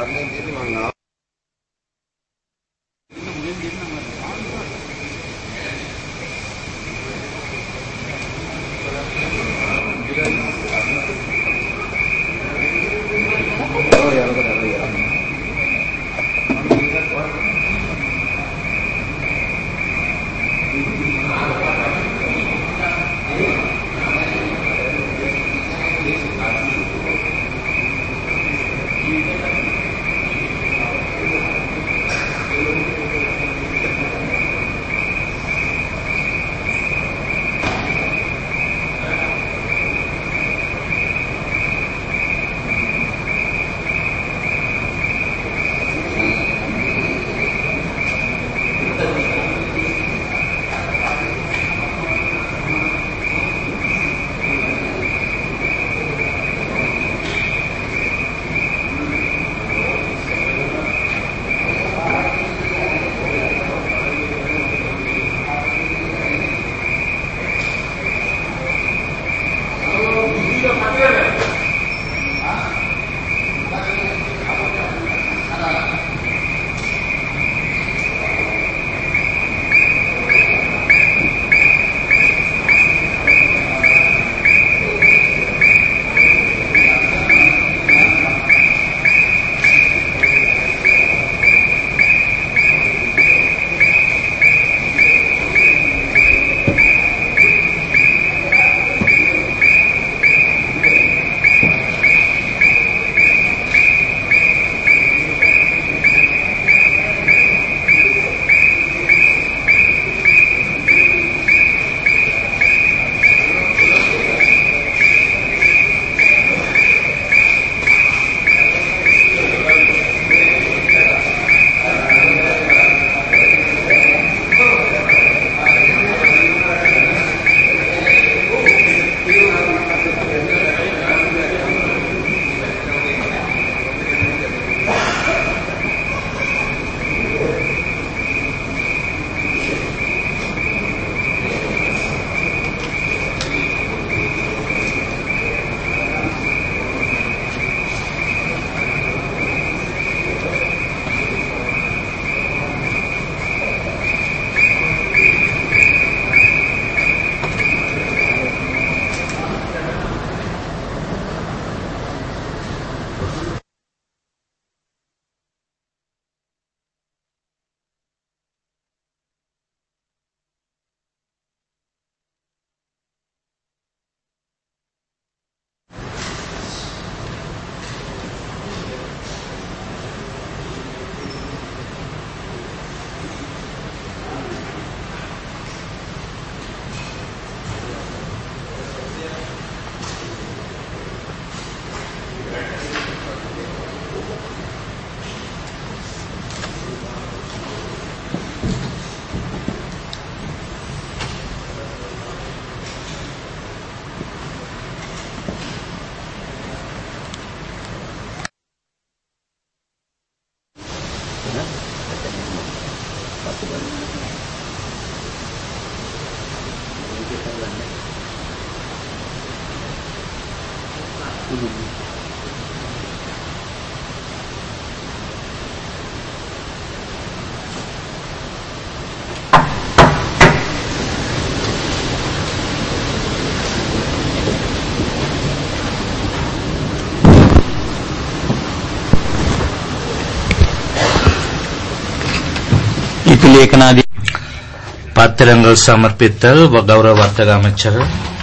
இது லேಖನಾದಿ பத்திரங்கள் சமர்ப்பித்தல் வ- கௌரவ வர்த்தக அமைச்சர்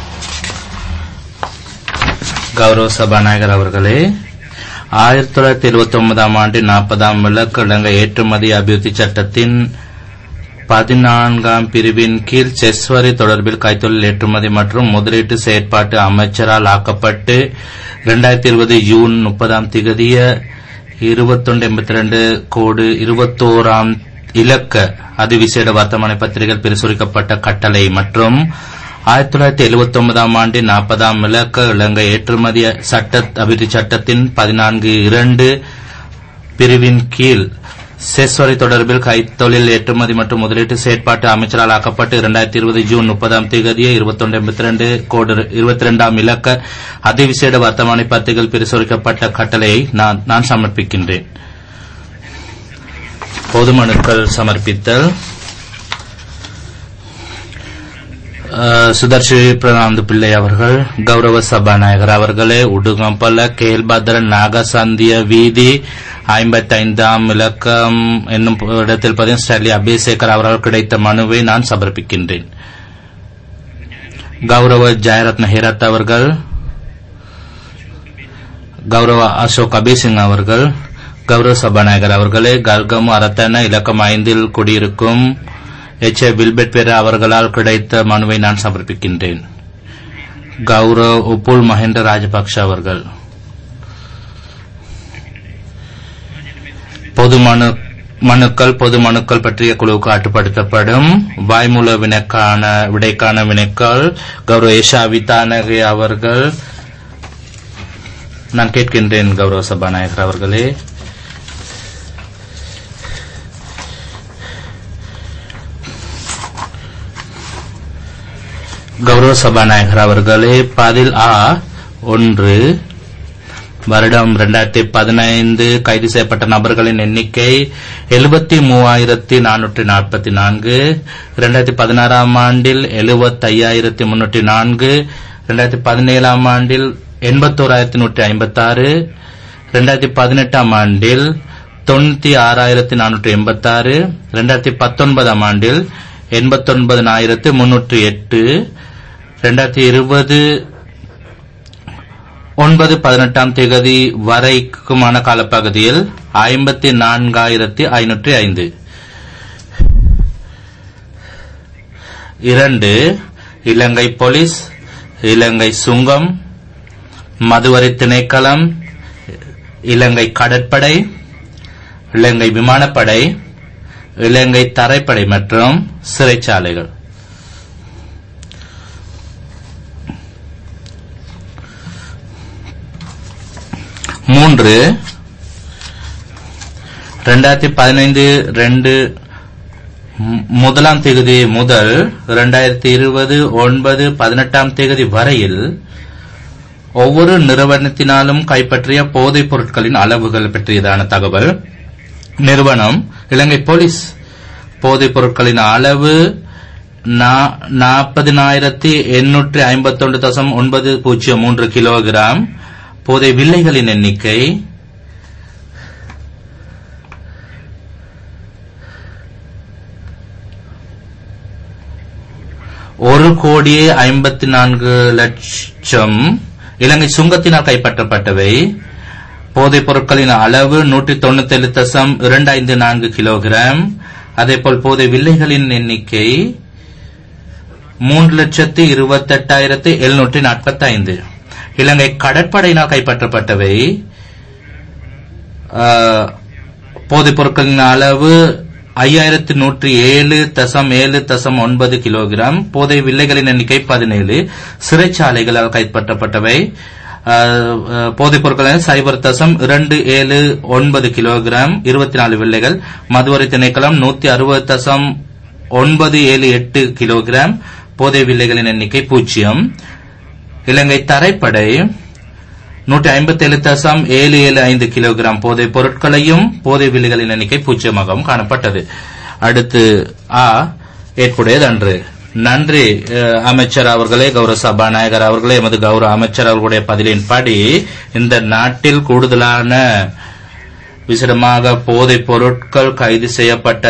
கௌரவ சபாநாயகர் அவர்களே ஆயிரத்தி தொள்ளாயிரத்தி எழுபத்தி ஒன்பதாம் ஆண்டு நாற்பதாம் விளக்கிழங்க ஏற்றுமதி அபிவிருத்தி சட்டத்தின் பதினான்காம் பிரிவின் கீழ் செஸ் வரி தொடர்பில் கைத்தொழில் ஏற்றுமதி மற்றும் முதலீட்டு செயற்பாட்டு அமைச்சரால் ஆக்கப்பட்டு இரண்டாயிரத்தி இருபது ஜூன் முப்பதாம் திகதிய இருபத்தொன்று எண்பத்தி ரெண்டு கோடு இருபத்தோராம் இலக்க அதிவிசேட வர்த்தமானி பத்திரிகைகள் பிரசுரிக்கப்பட்ட கட்டளை மற்றும் ஆயிரத்தி தொள்ளாயிரத்தி எழுபத்தி ஒன்பதாம் ஆண்டு நாற்பதாம் இலக்க இலங்கை ஏற்றுமதி சட்ட அபிவிருத்தி சட்டத்தின் பதினான்கு இரண்டு பிரிவின் கீழ் செஸ் வரி தொடர்பில் கைத்தொழில் ஏற்றுமதி மற்றும் முதலீட்டு செயற்பாட்டு அமைச்சரால் ஆக்கப்பட்டு இரண்டாயிரத்தி இருபது ஜூன் முப்பதாம் தேதிய இருபத்தொன்று எண்பத்தி ரெண்டு கோடு இருபத்தி ரெண்டாம் இலக்க அதிவிசேட வர்த்தமானி பத்திரிகைகள் பிரசுரிக்கப்பட்ட கட்டளையை நான் நான் சமர்ப்பிக்கின்றேன் பொது மனுக்கள் சமர்ப்பித்தல் அஹ், சுதர்ஷி பிரணாந்து பிள்ளை அவர்கள் கௌரவ சபாநாயகர் அவர்களே உடுகம்பல கேல்பத்ரன் நாகசந்திய வீதி ஐம்பத்தைந்தாம் இலக்கம் என்னும் இடத்தில் பதிவு ஸ்டாலி அபிஷேகர் அவர்கள் கிடைத்த மனுவை நான் சமர்ப்பிக்கின்றேன் கௌரவ ஜெயரத்ன ஹேரத் அவர்கள் கௌரவ அசோக் அபிசிங் அவர்கள் கௌரவ சபாநாயகர் அவர்களே கல்கம் அரத்தன இலக்கம் ஐந்தில் குடியிருக்கும் எச் ஏ வில்பெட் பெற அவர்களால் கிடைத்த மனுவை நான் சமர்ப்பிக்கின்றேன் கௌரவ் உப்புல் மகேந்திர ராஜபக்ஷ அவர்கள் பொது மனு மனுக்கள் பொது மனுக்கள் பற்றிய குழுவுக்கு ஆட்டுப்படுத்தப்படும் வாய்மூல வினைக்கான விடைக்கான வினைக்கள் கௌரவ ஏஷா வித்தானகே அவர்கள் நான் கேட்கின்றேன் கௌரவ சபாநாயகர் அவர்களே கௌரவ சபாநாயகர் அவர்களே பதில் ஆ ஒன்று வருடம் இரண்டாயிரத்தி பதினைந்து கைது செய்யப்பட்ட நபர்களின் எண்ணிக்கை எழுபத்தி மூவாயிரத்தி நானூற்றி நாற்பத்தி நான்கு இரண்டாயிரத்தி பதினாறாம் ஆண்டில் எழுபத்தையாயிரத்தி முன்னூற்றி நான்கு இரண்டாயிரத்தி பதினேழாம் ஆண்டில் எண்பத்தோராயிரத்தி நூற்றி ஐம்பத்தாறு இரண்டாயிரத்தி பதினெட்டாம் ஆண்டில் தொண்ணூத்தி ஆறாயிரத்தி நானூற்றி எண்பத்தாறு இரண்டாயிரத்தி பத்தொன்பதாம் ஆண்டில் எண்பத்தொன்பதாயிரத்து முன்னூற்றி எட்டு இரண்டாயிரத்தி இருபது ஒன்பது பதினெட்டாம் தேதி வரைக்குமான காலப்பகுதியில் ஐம்பத்தி நான்காயிரத்தி ஐநூற்றி ஐந்து இரண்டு இலங்கை போலீஸ் இலங்கை சுங்கம் மதுவரி திணைக்களம் இலங்கை கடற்படை இலங்கை விமானப்படை இலங்கை தரைப்படை மற்றும் சிறைச்சாலைகள் மூன்று ரெண்டாயிரத்தி பதினைந்து ரெண்டு மு- முதலாம் தேதி முதல் இரண்டாயிரத்தி இருபது ஒன்பது பதினெட்டாம் தேதி வரையில் ஒவ்வொரு நிறுவனத்தினாலும் கைப்பற்றிய போதைப் பொருட்களின் அளவுகள் பற்றியதான தகவல் நிறுவனம் இலங்கை போலீஸ் போதைப் பொருட்களின் அளவு நாற்பதினாயிரத்தி எண்ணூற்றி ஐம்பத்தொன்று தசம் ஒன்பது பூஜ்ஜியம் மூன்று கிலோகிராம் போதை வில்லைகளின் எண்ணிக்கை ஒரு கோடியே ஐம்பத்தி நான்கு லட்சம் இலங்கை சுங்கத்தினால் கைப்பற்றப்பட்டவை போதைப் பொருட்களின் அளவு நூற்றி தொண்ணூத்தி ஏழு தசம் இரண்டு ஐந்து நான்கு கிலோகிராம் அதேபோல் போதை வில்லைகளின் எண்ணிக்கை மூன்று லட்சத்தி இருபத்தெட்டாயிரத்தி எழுநூற்றி நாற்பத்தி ஐந்து இலங்கை கடற்படையினால் கைப்பற்றப்பட்டவை ஆஹ், போதைப் பொருட்களின் அளவு ஐயாயிரத்தி நூற்றி ஏழு தசம் ஏழு தசம் ஒன்பது கிலோகிராம் போதை வில்லைகளின் எண்ணிக்கை பதினேழு சிறைச்சாலைகளால் கைப்பற்றப்பட்டவை ஆஹ், ஆஹ், போதைப் பொருட்களின் சைபர் தசம் இரண்டு ஏழு ஒன்பது கிலோகிராம் இருபத்தி நாலு வில்லைகள் மதுவரி திணைக்களம் நூத்தி அறுபது தசம் ஒன்பது ஏழு எட்டு கிலோகிராம் போதை வில்லைகளின் எண்ணிக்கை பூஜ்ஜியம் இலங்கை தரைப்படை நூற்றி ஐம்பத்தி ஏழு தசம் ஏழு ஏழு ஐந்து கிலோகிராம் போதைப் பொருட்களையும் போதை வில்லைகளின் எண்ணிக்கை பூஜ்ஜியமாகவும் காணப்பட்டது அடுத்து ஆ ஏற்புடையது அன்று நன்றி அஹ், அமைச்சர் அவர்களே கௌரவ சபாநாயகர் அவர்களே எமது கௌரவ அமைச்சர் அவர்களுடைய பதிலின்படி இந்த நாட்டில் கூடுதலான விசேடமாக போதைப் பொருட்கள் கைது செய்யப்பட்ட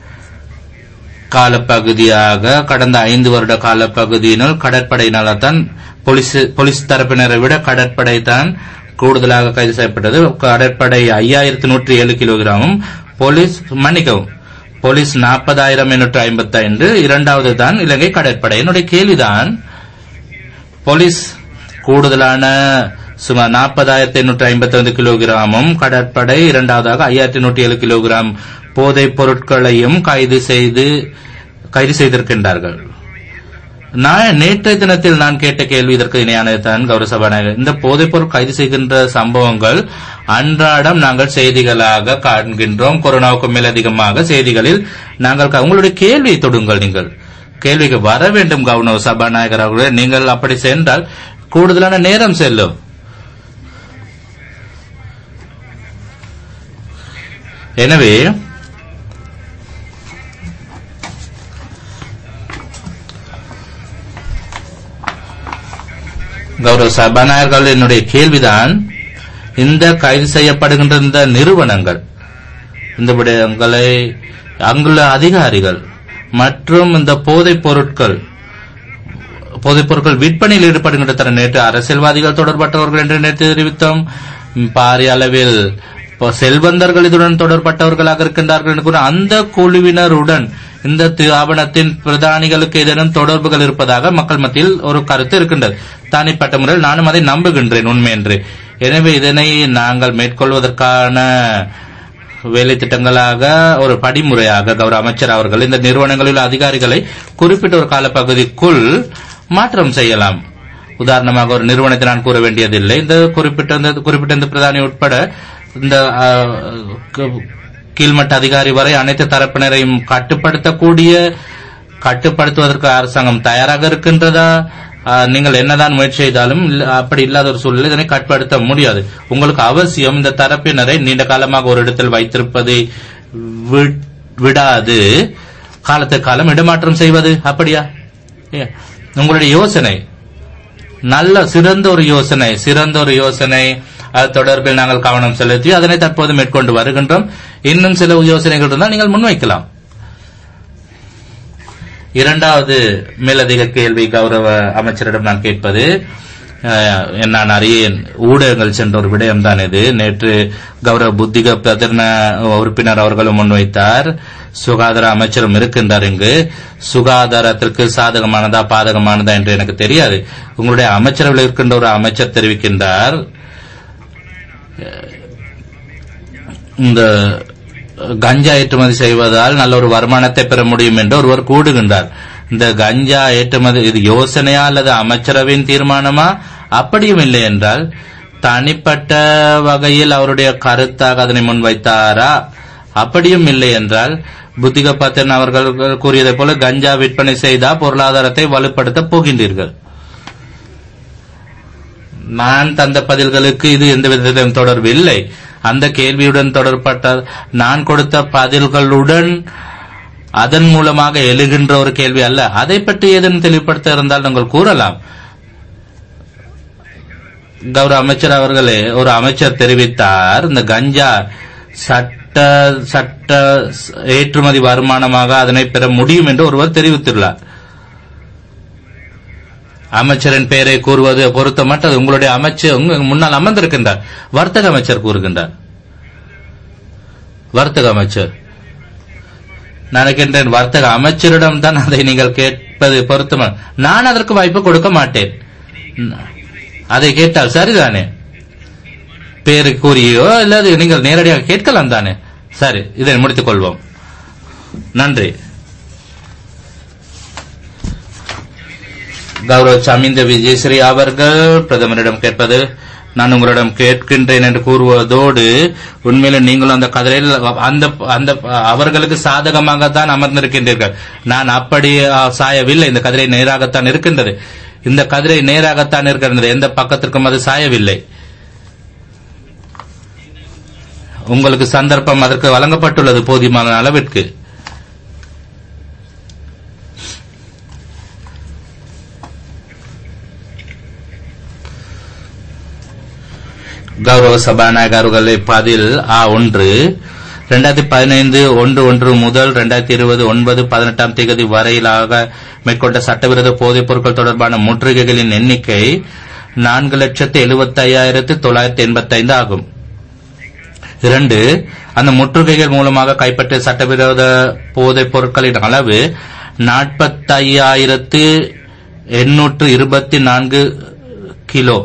காலப்பகுதியாக கடந்த ஐந்து வருட காலப்பகுதியினால் கடற்படையினால் தான் போலீஸ் போலீஸ் தரப்பினரை விட கடற்படை தான் கூடுதலாக கைது செய்யப்பட்டது கடற்படை ஐயாயிரத்தி நூற்றி ஏழு கிலோகிராமும் போலீஸ் மன்னிக்கவும் போலீஸ் நாற்பதாயிரம் எண்ணூற்று ஐம்பத்தி ஐந்து இரண்டாவது தான் இலங்கை கடற்படை என்னுடைய கேள்விதான் போலீஸ் கூடுதலான சுமார் நாற்பதாயிரத்தி எண்ணூற்றி ஐம்பத்தி ஐந்து கிலோகிராமும் கடற்படை இரண்டாவதாக ஐயாயிரத்தி நூற்றி ஏழு கிலோகிராம் போதைப் பொருட்களையும் கைது செய்து கைது செய்திருக்கின்றார்கள் நான் நேற்றைய தினத்தில் நான் கேட்ட கேள்வி இதற்கு இணையானதுதான் கௌரவ சபாநாயகர் இந்த போதைப் பொருள் கைது செய்கின்ற சம்பவங்கள் அன்றாடம் நாங்கள் செய்திகளாக காண்கின்றோம் கொரோனாவுக்கு மேலதிகமாக செய்திகளில் நாங்கள் க- உங்களுடைய கேள்வியை தொடுங்கள் நீங்கள் கேள்விக்கு வர வேண்டும் கவர்னர் சபாநாயகர் அவர்களே நீங்கள் அப்படி சென்றால் கூடுதலான நேரம் செல்லும் எனவே கௌரவ சபாநாயகர்கள் என்னுடைய கேள்விதான் இந்த கைது செய்யப்படுகின்ற இந்த நிறுவனங்கள் இந்த விடயங்களை அங்குள்ள அதிகாரிகள் மற்றும் இந்த போதைப் பொருட்கள் போதைப் பொருட்கள் விற்பனையில் ஈடுபடுகின்ற தர நேற்று அரசியல்வாதிகள் தொடர்பட்டவர்கள் என்று நேற்று தெரிவித்தோம் ம், பாரிய அளவில் இப்போ செல்வந்தர்கள் இதுடன் தொடர்பட்டவர்களாக இருக்கின்றார்கள் என்று கூற அந்த குழுவினருடன் இந்த ஆவணத்தின் பிரதானிகளுக்கு ஏதேனும் தொடர்புகள் இருப்பதாக மக்கள் மத்தியில் ஒரு கருத்து இருக்கின்றது தனிப்பட்ட முறையில் நானும் அதை நம்புகின்றேன் உண்மை என்று எனவே இதனை நாங்கள் மேற்கொள்வதற்கான வேலை திட்டங்களாக ஒரு படிமுறையாக கௌரவ அமைச்சர் அவர்கள் இந்த நிறுவனங்களில் உள்ள அதிகாரிகளை குறிப்பிட்ட ஒரு காலப்பகுதிக்குள் மாற்றம் செய்யலாம் உதாரணமாக ஒரு நிறுவனத்தை நான் கூற வேண்டியதில்லை இந்த குறிப்பிட்ட இந்த குறிப்பிட்ட இந்த பிரதானி உட்பட இந்த ஆ, க- கீழ்மட்ட அதிகாரி வரை அனைத்து தரப்பினரையும் கட்டுப்படுத்தக்கூடிய கட்டுப்படுத்துவதற்கு அரசாங்கம் தயாராக இருக்கின்றதா ஆ, நீங்கள் என்னதான் முயற்சி செய்தாலும் இல்ல- அப்படி இல்லாத ஒரு சூழ்நிலை இதனை கட்டுப்படுத்த முடியாது உங்களுக்கு அவசியம் இந்த தரப்பினரை நீண்ட காலமாக ஒரு இடத்தில் வைத்திருப்பதை வி- விடாது காலத்துக்கு காலம் இடமாற்றம் செய்வது அப்படியா ஏ, உங்களுடைய யோசனை நல்ல சிறந்த ஒரு யோசனை சிறந்த ஒரு யோசனை அது தொடர்பில் நாங்கள் கவனம் செலுத்தி அதனை தற்போது மேற்கொண்டு வருகின்றோம் இன்னும் சில யோசனைகள் இருந்தால் நீங்கள் முன்வைக்கலாம் இரண்டாவது மேலதிக கேள்வி கௌரவ அமைச்சரிடம் நான் கேட்பது அஹ், நான் அறியேன் ஊடகங்கள் சென்ற ஒரு விடயம்தான் இது நேற்று கௌரவ புத்திக பிரதர்ண உறுப்பினர் அவர்களும் முன்வைத்தார் சுகாதார அமைச்சரும் இருக்கின்றார் இங்கு சுகாதாரத்திற்கு சாதகமானதா பாதகமானதா என்று எனக்கு தெரியாது உங்களுடைய அமைச்சரவையில் இருக்கின்ற ஒரு அமைச்சர் தெரிவிக்கின்றார் இந்த கஞ்சா ஏற்றுமதி செய்வதால் நல்ல ஒரு வருமானத்தை பெற முடியும் என்று ஒருவர் கூடுகின்றார் இந்த கஞ்சா ஏற்றுமதி இது யோசனையா அல்லது அமைச்சரவையின் தீர்மானமா அப்படியும் இல்லை என்றால் தனிப்பட்ட வகையில் அவருடைய கருத்தாக அதனை முன்வைத்தாரா அப்படியும் இல்லை என்றால் புத்திக பத்தன் அவர்கள் கூறியதைப் போல கஞ்சா விற்பனை செய்தா பொருளாதாரத்தை வலுப்படுத்தப் போகின்றீர்கள் நான் தந்த பதில்களுக்கு இது எந்த விதத்திலும் தொடர்பு இல்லை அந்த கேள்வியுடன் தொடர்பட்ட நான் கொடுத்த பதில்களுடன் அதன் மூலமாக எழுகின்ற ஒரு கேள்வி அல்ல அதை பற்றி ஏதேனும் தெளிவுபடுத்த இருந்தால் நீங்கள் கூறலாம் கௌரவ அமைச்சர் அவர்களே ஒரு அமைச்சர் தெரிவித்தார் இந்த கஞ்சா சட்ட சட்ட ஏற்றுமதி வருமானமாக அதனை பெற முடியும் என்று ஒருவர் தெரிவித்துள்ளார் அமைச்சரின் பெயரை கூறுவது பொருத்தமற்றது உங்களுடைய அமைச்சர் உங்க முன்னால் அமர்ந்திருக்கின்றார் வர்த்தக அமைச்சர் கூறுகின்றார் வர்த்தக அமைச்சர் நான் நினைக்கின்றேன் வர்த்தக அமைச்சரிடம் தான் அதை நீங்கள் கேட்பது பொருத்தமா நான் அதற்கு வாய்ப்பு கொடுக்க மாட்டேன் அதை கேட்டால் சரிதானே பேரு கூறியோ இல்லாது நீங்கள் நேரடியாக கேட்கலாம் தானே சரி இதை முடித்துக் கொள்வோம் நன்றி கௌரவ சமிந்த விஜயஸ்ரீ அவர்கள் பிரதமரிடம் கேட்பது நான் உங்களிடம் கேட்கின்றேன் என்று கூறுவதோடு உண்மையில நீங்களும் அந்த கதிரையில் அந்த அந்த அவர்களுக்கு சாதகமாகத்தான் அமர்ந்திருக்கின்றீர்கள் நான் அப்படி அ, சாயவில்லை இந்த கதிரை நேராகத்தான் இருக்கின்றது இந்த கதிரை நேராகத்தான் இருக்கின்றது எந்த பக்கத்திற்கும் அது சாயவில்லை உங்களுக்கு சந்தர்ப்பம் அதற்கு வழங்கப்பட்டுள்ளது போதுமான அளவிற்கு கௌரவ சபாநாயகர் அவர்களே பதில் ஆ ஒன்று ரெண்டாயிரத்தி பதினைந்து ஒன்று ஒன்று முதல் ரெண்டாயிரத்தி இருபது ஒன்பது பதினெட்டாம் தேதி வரையிலாக மேற்கொண்ட சட்டவிரோத போதைப் பொருட்கள் தொடர்பான முற்றுகைகளின் எண்ணிக்கை நான்கு லட்சத்து எழுபத்தி ஐயாயிரத்து தொள்ளாயிரத்தி எண்பத்தி ஐந்து ஆகும் இரண்டு அந்த முற்றுகைகள் மூலமாக கைப்பற்றிய சட்டவிரோத போதைப் பொருட்களின் அளவு நாற்பத்தையாயிரத்து எண்ணூற்று இருபத்தி நான்கு கிலோ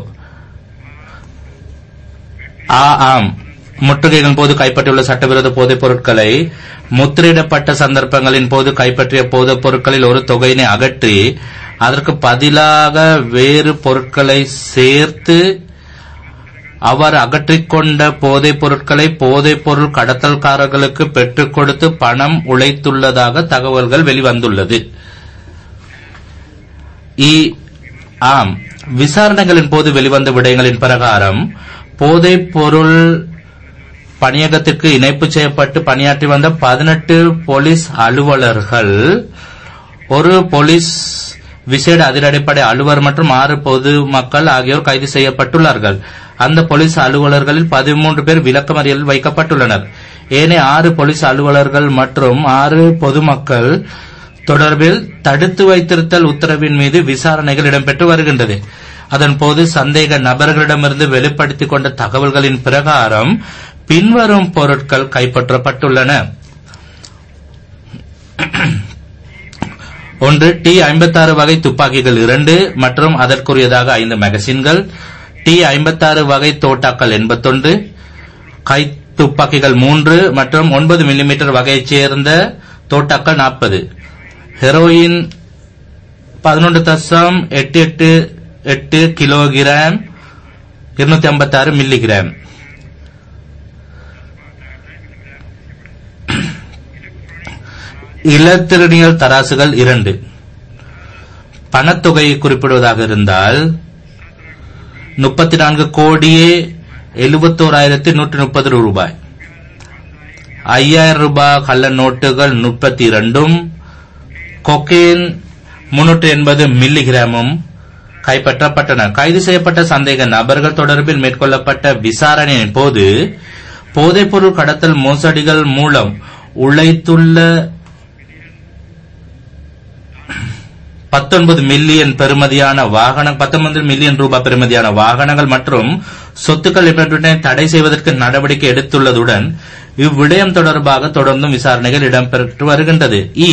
ஆ ஆம் முற்றுகைகளின் போது கைப்பற்றியுள்ள சட்டவிரோத போதைப் பொருட்களை முத்திரையிடப்பட்ட சந்தர்ப்பங்களின் போது கைப்பற்றிய போதைப் பொருட்களில் ஒரு தொகையினை அகற்றி அதற்கு பதிலாக வேறு பொருட்களை சேர்த்து அவர் அகற்றிக்கொண்ட போதைப் பொருட்களை போதைப் பொருள் கடத்தல்காரர்களுக்கு பெற்றுக் கொடுத்து பணம் உழைத்துள்ளதாக தகவல்கள் வெளிவந்துள்ளது இ ஆம் விசாரணைகளின் போது வெளிவந்த விடயங்களின் பிரகாரம் போதைப் பொருள் பணியகத்திற்கு இணைப்பு செய்யப்பட்டு பணியாற்றி வந்த பதினெட்டு போலீஸ் அலுவலர்கள் ஒரு போலீஸ் விசேட அதிரடிப்படை அலுவலர் மற்றும் ஆறு பொதுமக்கள் ஆகியோர் கைது செய்யப்பட்டுள்ளார்கள் அந்த போலீஸ் அலுவலர்களில் பதிமூன்று பேர் விளக்கமறியலில் வைக்கப்பட்டுள்ளனர் ஏனைய ஆறு போலீஸ் அலுவலர்கள் மற்றும் ஆறு பொதுமக்கள் தொடர்பில் தடுத்து வைத்திருத்தல் உத்தரவின் மீது விசாரணைகள் இடம்பெற்று வருகின்றது அதன்போது சந்தேக நபர்களிடமிருந்து வெளிப்படுத்திக் கொண்ட தகவல்களின் பிரகாரம் பின்வரும் பொருட்கள் கைப்பற்றப்பட்டுள்ளன ஒன்று டி ஐம்பத்தாறு வகை துப்பாக்கிகள் இரண்டு மற்றும் அதற்குரியதாக ஐந்து மேகசின்கள் டி ஐம்பத்தாறு வகை தோட்டாக்கள் எண்பத்தொன்று கை துப்பாக்கிகள் மூன்று மற்றும் ஒன்பது மில்லிமீட்டர் வகையைச் சேர்ந்த தோட்டாக்கள் நாற்பது ஹெரோயின் பதினொன்று தசம் எட்டு எட்டு எட்டு கிலோகிராம் இருநூத்தி ஐம்பத்தாறு மில்லிகிராம் இலத்திரனியல் தராசுகள் இரண்டு பணத்தொகையை குறிப்பிடுவதாக இருந்தால் முப்பத்தி நான்கு கோடியே எழுபத்தோராயிரத்தி நூற்றி முப்பது ரூபாய் ஐயாயிரம் ரூபாய் கள்ள நோட்டுகள் முப்பத்தி இரண்டும் கொக்கேன் முன்னூற்றி எண்பது மில்லிகிராமும் கைப்பற்றப்பட்டன கைது செய்யப்பட்ட சந்தேக நபர்கள் தொடர்பில் மேற்கொள்ளப்பட்ட விசாரணையின் போது போதைப்பொருள் கடத்தல் மோசடிகள் மூலம் உழைத்துள்ள பத்தொன்பது மில்லியன் பெறுமதியான வாகனம் பத்தொன்பது மில்லியன் ரூபாய் பெறுமதியான வாகனங்கள் மற்றும் சொத்துக்கள் இவற்றினை தடை செய்வதற்கு நடவடிக்கை எடுத்துள்ளதுடன் இவ்விடயம் தொடர்பாக தொடர்ந்தும் விசாரணைகள் இடம்பெற்று வருகின்றது இ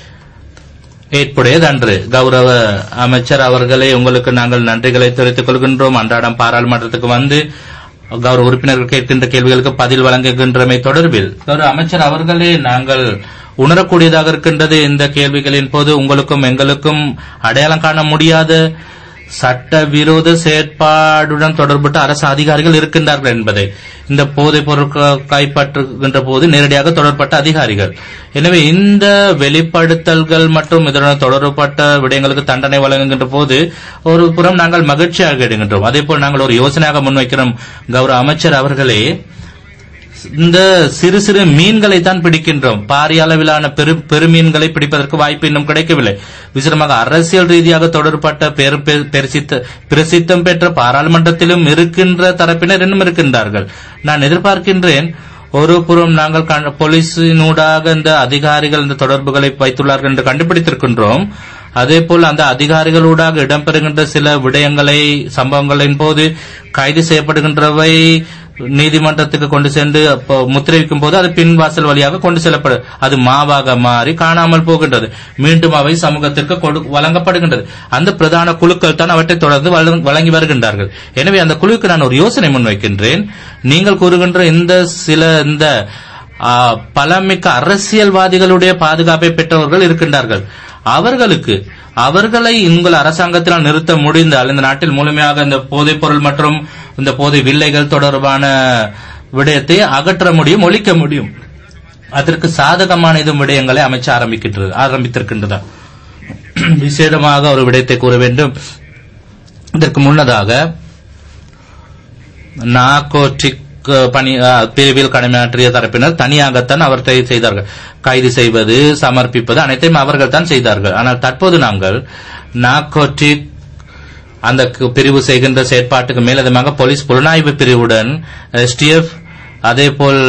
ஏற்புடையதன்று கௌரவ அமைச்சர் அவர்களே உங்களுக்கு நாங்கள் நன்றிகளை தெரிவித்துக் கொள்கின்றோம் அன்றாடம் பாராளுமன்றத்துக்கு வந்து கௌரவ உறுப்பினர்கள் கேட்கின்ற கேள்விகளுக்கு பதில் வழங்குகின்றமை தொடர்பில் கௌரவ அமைச்சர் அவர்களே நாங்கள் உணரக்கூடியதாக இருக்கின்றது இந்த கேள்விகளின் போது உங்களுக்கும் எங்களுக்கும் அடையாளம் காண முடியாத சட்ட விரோத செயற்பாடுடன் தொடர்பட்ட அரசு அதிகாரிகள் இருக்கின்றார்கள் என்பதை இந்த போதைப் பொருட்கள் கைப்பற்றுகின்ற போது நேரடியாக தொடர்பட்ட அதிகாரிகள் எனவே இந்த வெளிப்படுத்தல்கள் மற்றும் இதனுடன் தொடர்பட்ட விடயங்களுக்கு தண்டனை வழங்குகின்ற போது ஒரு புறம் நாங்கள் மகிழ்ச்சியாக இடுகின்றோம் அதே போல் நாங்கள் ஒரு யோசனையாக முன்வைக்கிறோம் கௌரவ அமைச்சர் அவர்களே இந்த சிறு சிறு மீன்களை தான் பிடிக்கின்றோம் பாரிய அளவிலான பெரு பெருமீன்களை பிடிப்பதற்கு வாய்ப்பு இன்னும் கிடைக்கவில்லை விசிறமாக அரசியல் ரீதியாக தொடர்பட்ட பெரு- பெரு- பெருசித்த- பிரசித்தம் பெற்ற பாராளுமன்றத்திலும் இருக்கின்ற தரப்பினர் இன்னும் இருக்கின்றார்கள் நான் எதிர்பார்க்கின்றேன் ஒரு புறம் நாங்கள் கண்- போலீசினூடாக இந்த அதிகாரிகள் இந்த தொடர்புகளை வைத்துள்ளார்கள் என்று கண்டுபிடித்திருக்கின்றோம் அதே போல் அந்த அதிகாரிகளூடாக இடம்பெறுகின்ற சில விடயங்களை சம்பவங்களின் போது கைது செய்யப்படுகின்றவை நீதிமன்றத்துக்கு கொண்டு சென்று அப்போ முத்திரைவிக்கும் போது அது பின் வாசல் வழியாக கொண்டு செல்லப்படும் அது மாவாக மாறி காணாமல் போகின்றது மீண்டும் அவை சமூகத்திற்கு கொடு- வழங்கப்படுகின்றது அந்த பிரதான குழுக்கள் தான் அவற்றை தொடர்ந்து வழங்க- வழங்கி வருகின்றார்கள் எனவே அந்த குழுவுக்கு நான் ஒரு யோசனை முன்வைக்கின்றேன் நீங்கள் கூறுகின்ற இந்த சில இந்த ஆ, பலமிக்க அரசியல்வாதிகளுடைய பாதுகாப்பை பெற்றவர்கள் இருக்கின்றார்கள் அவர்களுக்கு அவர்களை உங்கள் அரசாங்கத்தினால் நிறுத்த முடிந்தால் இந்த நாட்டில் முழுமையாக இந்த போதைப் பொருள் மற்றும் இந்த போதை வில்லைகள் தொடர்பான விடயத்தை அகற்ற முடியும் ஒழிக்க முடியும் அதற்கு சாதகமான இது விடயங்களை அமைச்ச ஆரம்பிக்கின்றது ஆரம்பித்திருக்கின்றதா விசேடமாக ஒரு விடயத்தை கூற வேண்டும் இதற்கு முன்னதாக நார்கோட்டிக் பணி அஹ், பிரிவில் கடமையாற்றிய தரப்பினர் தனியாகத்தான் அவற்றை செய்தார்கள் கைது செய்வது சமர்ப்பிப்பது அனைத்தையும் அவர்கள் தான் செய்தார்கள் ஆனால் தற்போது நாங்கள் நார்கோட்டிக் அந்த கு- பிரிவு செய்கின்ற செயற்பாட்டுக்கு மேலதிகமாக போலீஸ் புலனாய்வு பிரிவுடன் எஸ்டிஎஃப் அதேபோல்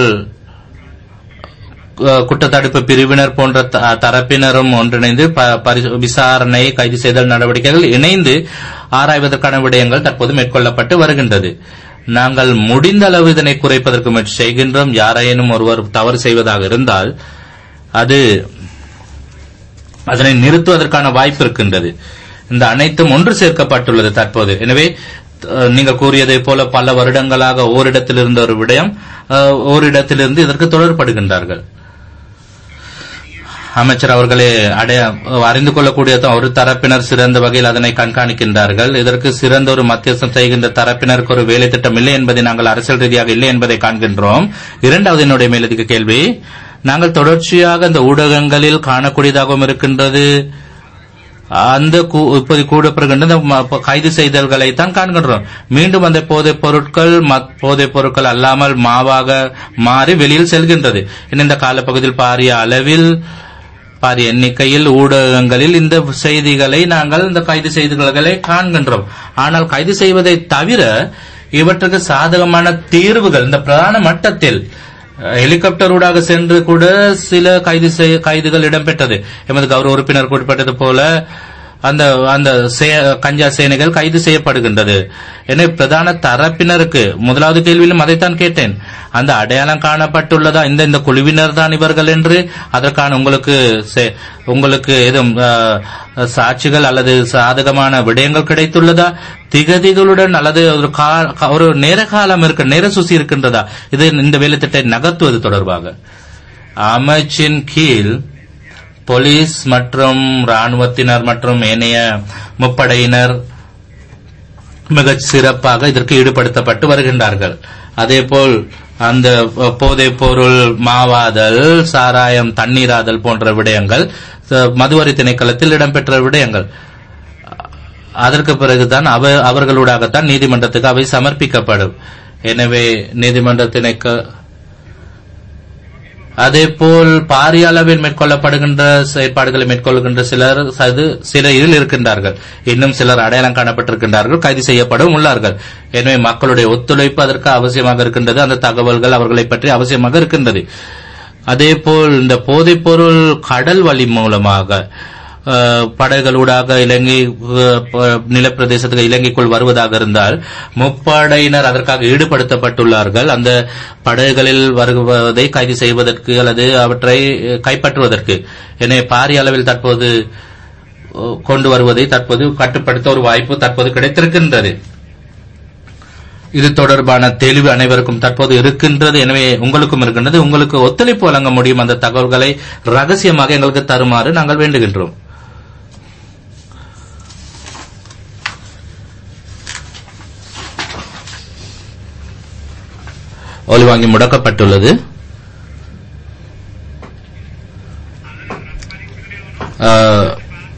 அஹ், குற்றத்தடுப்பு பிரிவினர் போன்ற த- தரப்பினரும் ஒன்றிணைந்து ப- பரி- விசாரணை கைது செய்தல் நடவடிக்கைகள் இணைந்து ஆராய்வதற்கான விடயங்கள் தற்போது மேற்கொள்ளப்பட்டு வருகின்றது நாங்கள் முடிந்த அளவு இதனை குறைப்பதற்கு முயற்சி செய்கின்றோம் யாரேனும் ஒருவர் தவறு செய்வதாக இருந்தால் அது அதனை நிறுத்துவதற்கான வாய்ப்பு இருக்கின்றது இந்த அனைத்தும் ஒன்று சேர்க்கப்பட்டுள்ளது தற்போது எனவே அஹ், நீங்கள் கூறியதைப் போல பல வருடங்களாக ஓரிடத்தில் இருந்த ஒரு விடயம் அஹ், ஓரிடத்திலிருந்து இதற்கு தொடர்படுகின்றார்கள் அமைச்சர் அவர்களே அடைய அறிந்து கொள்ளக்கூடிய ஒரு தரப்பினர் சிறந்த வகையில் அதனை கண்காணிக்கின்றார்கள் இதற்கு சிறந்த ஒரு மத்தியஸ்தம் செய்கின்ற தரப்பினருக்கு ஒரு வேலை திட்டம் இல்லை என்பதை நாங்கள் அரசியல் ரீதியாக இல்லை என்பதை காண்கின்றோம் இரண்டாவது என்னுடைய மேலதிக கேள்வி நாங்கள் தொடர்ச்சியாக இந்த ஊடகங்களில் காணக்கூடியதாகவும் இருக்கின்றது அந்த கூ- இப்போது கூடப்படுகின்ற இந்த ம- ப- கைது செய்தல்களை தான் காண்கின்றோம் மீண்டும் அந்த போதைப் பொருட்கள் மத்- போதைப் பொருட்கள் அல்லாமல் மாவாக மாறி வெளியில் செல்கின்றது இன்னும் இந்த காலப்பகுதியில் பாரிய அளவில் பாரிய எண்ணிக்கையில் ஊடகங்களில் இந்த செய்திகளை நாங்கள் இந்த கைது செய்திகளை காண்கின்றோம் ஆனால் கைது செய்வதை தவிர இவற்றுக்கு சாதகமான தீர்வுகள் இந்த பிரதான மட்டத்தில் அஹ், ஹெலிகாப்டர் ஊடாக சென்று கூட சில கைது செய்- கைதுகள் இடம்பெற்றது எமது கௌரவ உறுப்பினர் குறிப்பிட்டது போல அந்த அந்த சே- கஞ்சா சேனைகள் கைது செய்யப்படுகின்றது எனவே பிரதான தரப்பினருக்கு முதலாவது கேள்வியிலும் அதைத்தான் கேட்டேன் அந்த அடையாளம் காணப்பட்டுள்ளதா இந்த இந்த குழுவினர் தான் இவர்கள் என்று அதற்கான உங்களுக்கு சே- உங்களுக்கு எதுவும் அஹ், சாட்சிகள் அல்லது சாதகமான விடயங்கள் கிடைத்துள்ளதா திகதிகளுடன் அல்லது ஒரு கா- கா- ஒரு நேர காலம் இருக்க நேர சுசி இருக்கின்றதா இது இந்த வேலைத்திட்டத்தை நகர்த்துவது தொடர்பாக அமைச்சின் கீழ் போலீஸ் மற்றும் ராணுவத்தினர் மற்றும் ஏனைய முப்படையினர் மிகச் சிறப்பாக இதற்கு ஈடுபடுத்தப்பட்டு வருகின்றார்கள் அதேபோல் அந்த போதைப் பொருள் மாவாதல் சாராயம் தண்ணீராதல் போன்ற விடயங்கள் அஹ், மதுவரி திணைக்களத்தில் இடம்பெற்ற விடயங்கள் அதற்கு பிறகுதான் அவ அவர்களூடாகத்தான் நீதிமன்றத்துக்கு அவை சமர்ப்பிக்கப்படும் எனவே நீதிமன்ற திணைக்க அதேபோல் பாரிய அளவில் மேற்கொள்ளப்படுகின்ற செயற்பாடுகளை மேற்கொள்கின்ற சிலர் அது சிறையில் இருக்கின்றார்கள் இன்னும் சிலர் அடையாளம் காணப்பட்டிருக்கின்றார்கள் கைது செய்யப்படவும் உள்ளார்கள் எனவே மக்களுடைய ஒத்துழைப்பு அதற்கு அவசியமாக இருக்கின்றது அந்த தகவல்கள் அவர்களை பற்றி அவசியமாக இருக்கின்றது அதேபோல் இந்த போதைப்பொருள் கடல் வழி மூலமாக அஹ், படகுகளூடாக இலங்கை அஹ், ப- நிலப்பிரதேசத்துக்கு இலங்கைக்குள் வருவதாக இருந்தால் முப்படையினர் அதற்காக ஈடுபடுத்தப்பட்டுள்ளார்கள் அந்த படகுகளில் வருவதை கைது செய்வதற்கு அல்லது அவற்றை அஹ், கைப்பற்றுவதற்கு எனவே பாரிய அளவில் தற்போது அஹ், கொண்டு வருவதை தற்போது கட்டுப்படுத்த ஒரு வாய்ப்பு தற்போது கிடைத்திருக்கின்றது இது தொடர்பான தெளிவு அனைவருக்கும் தற்போது இருக்கின்றது எனவே உங்களுக்கும் இருக்கின்றது உங்களுக்கு ஒத்துழைப்பு வழங்க முடியும் அந்த தகவல்களை ரகசியமாக எங்களுக்கு தருமாறு நாங்கள் வேண்டுகின்றோம் ஒலி வாங்கி முடக்கப்பட்டுள்ளது ஆஹ்,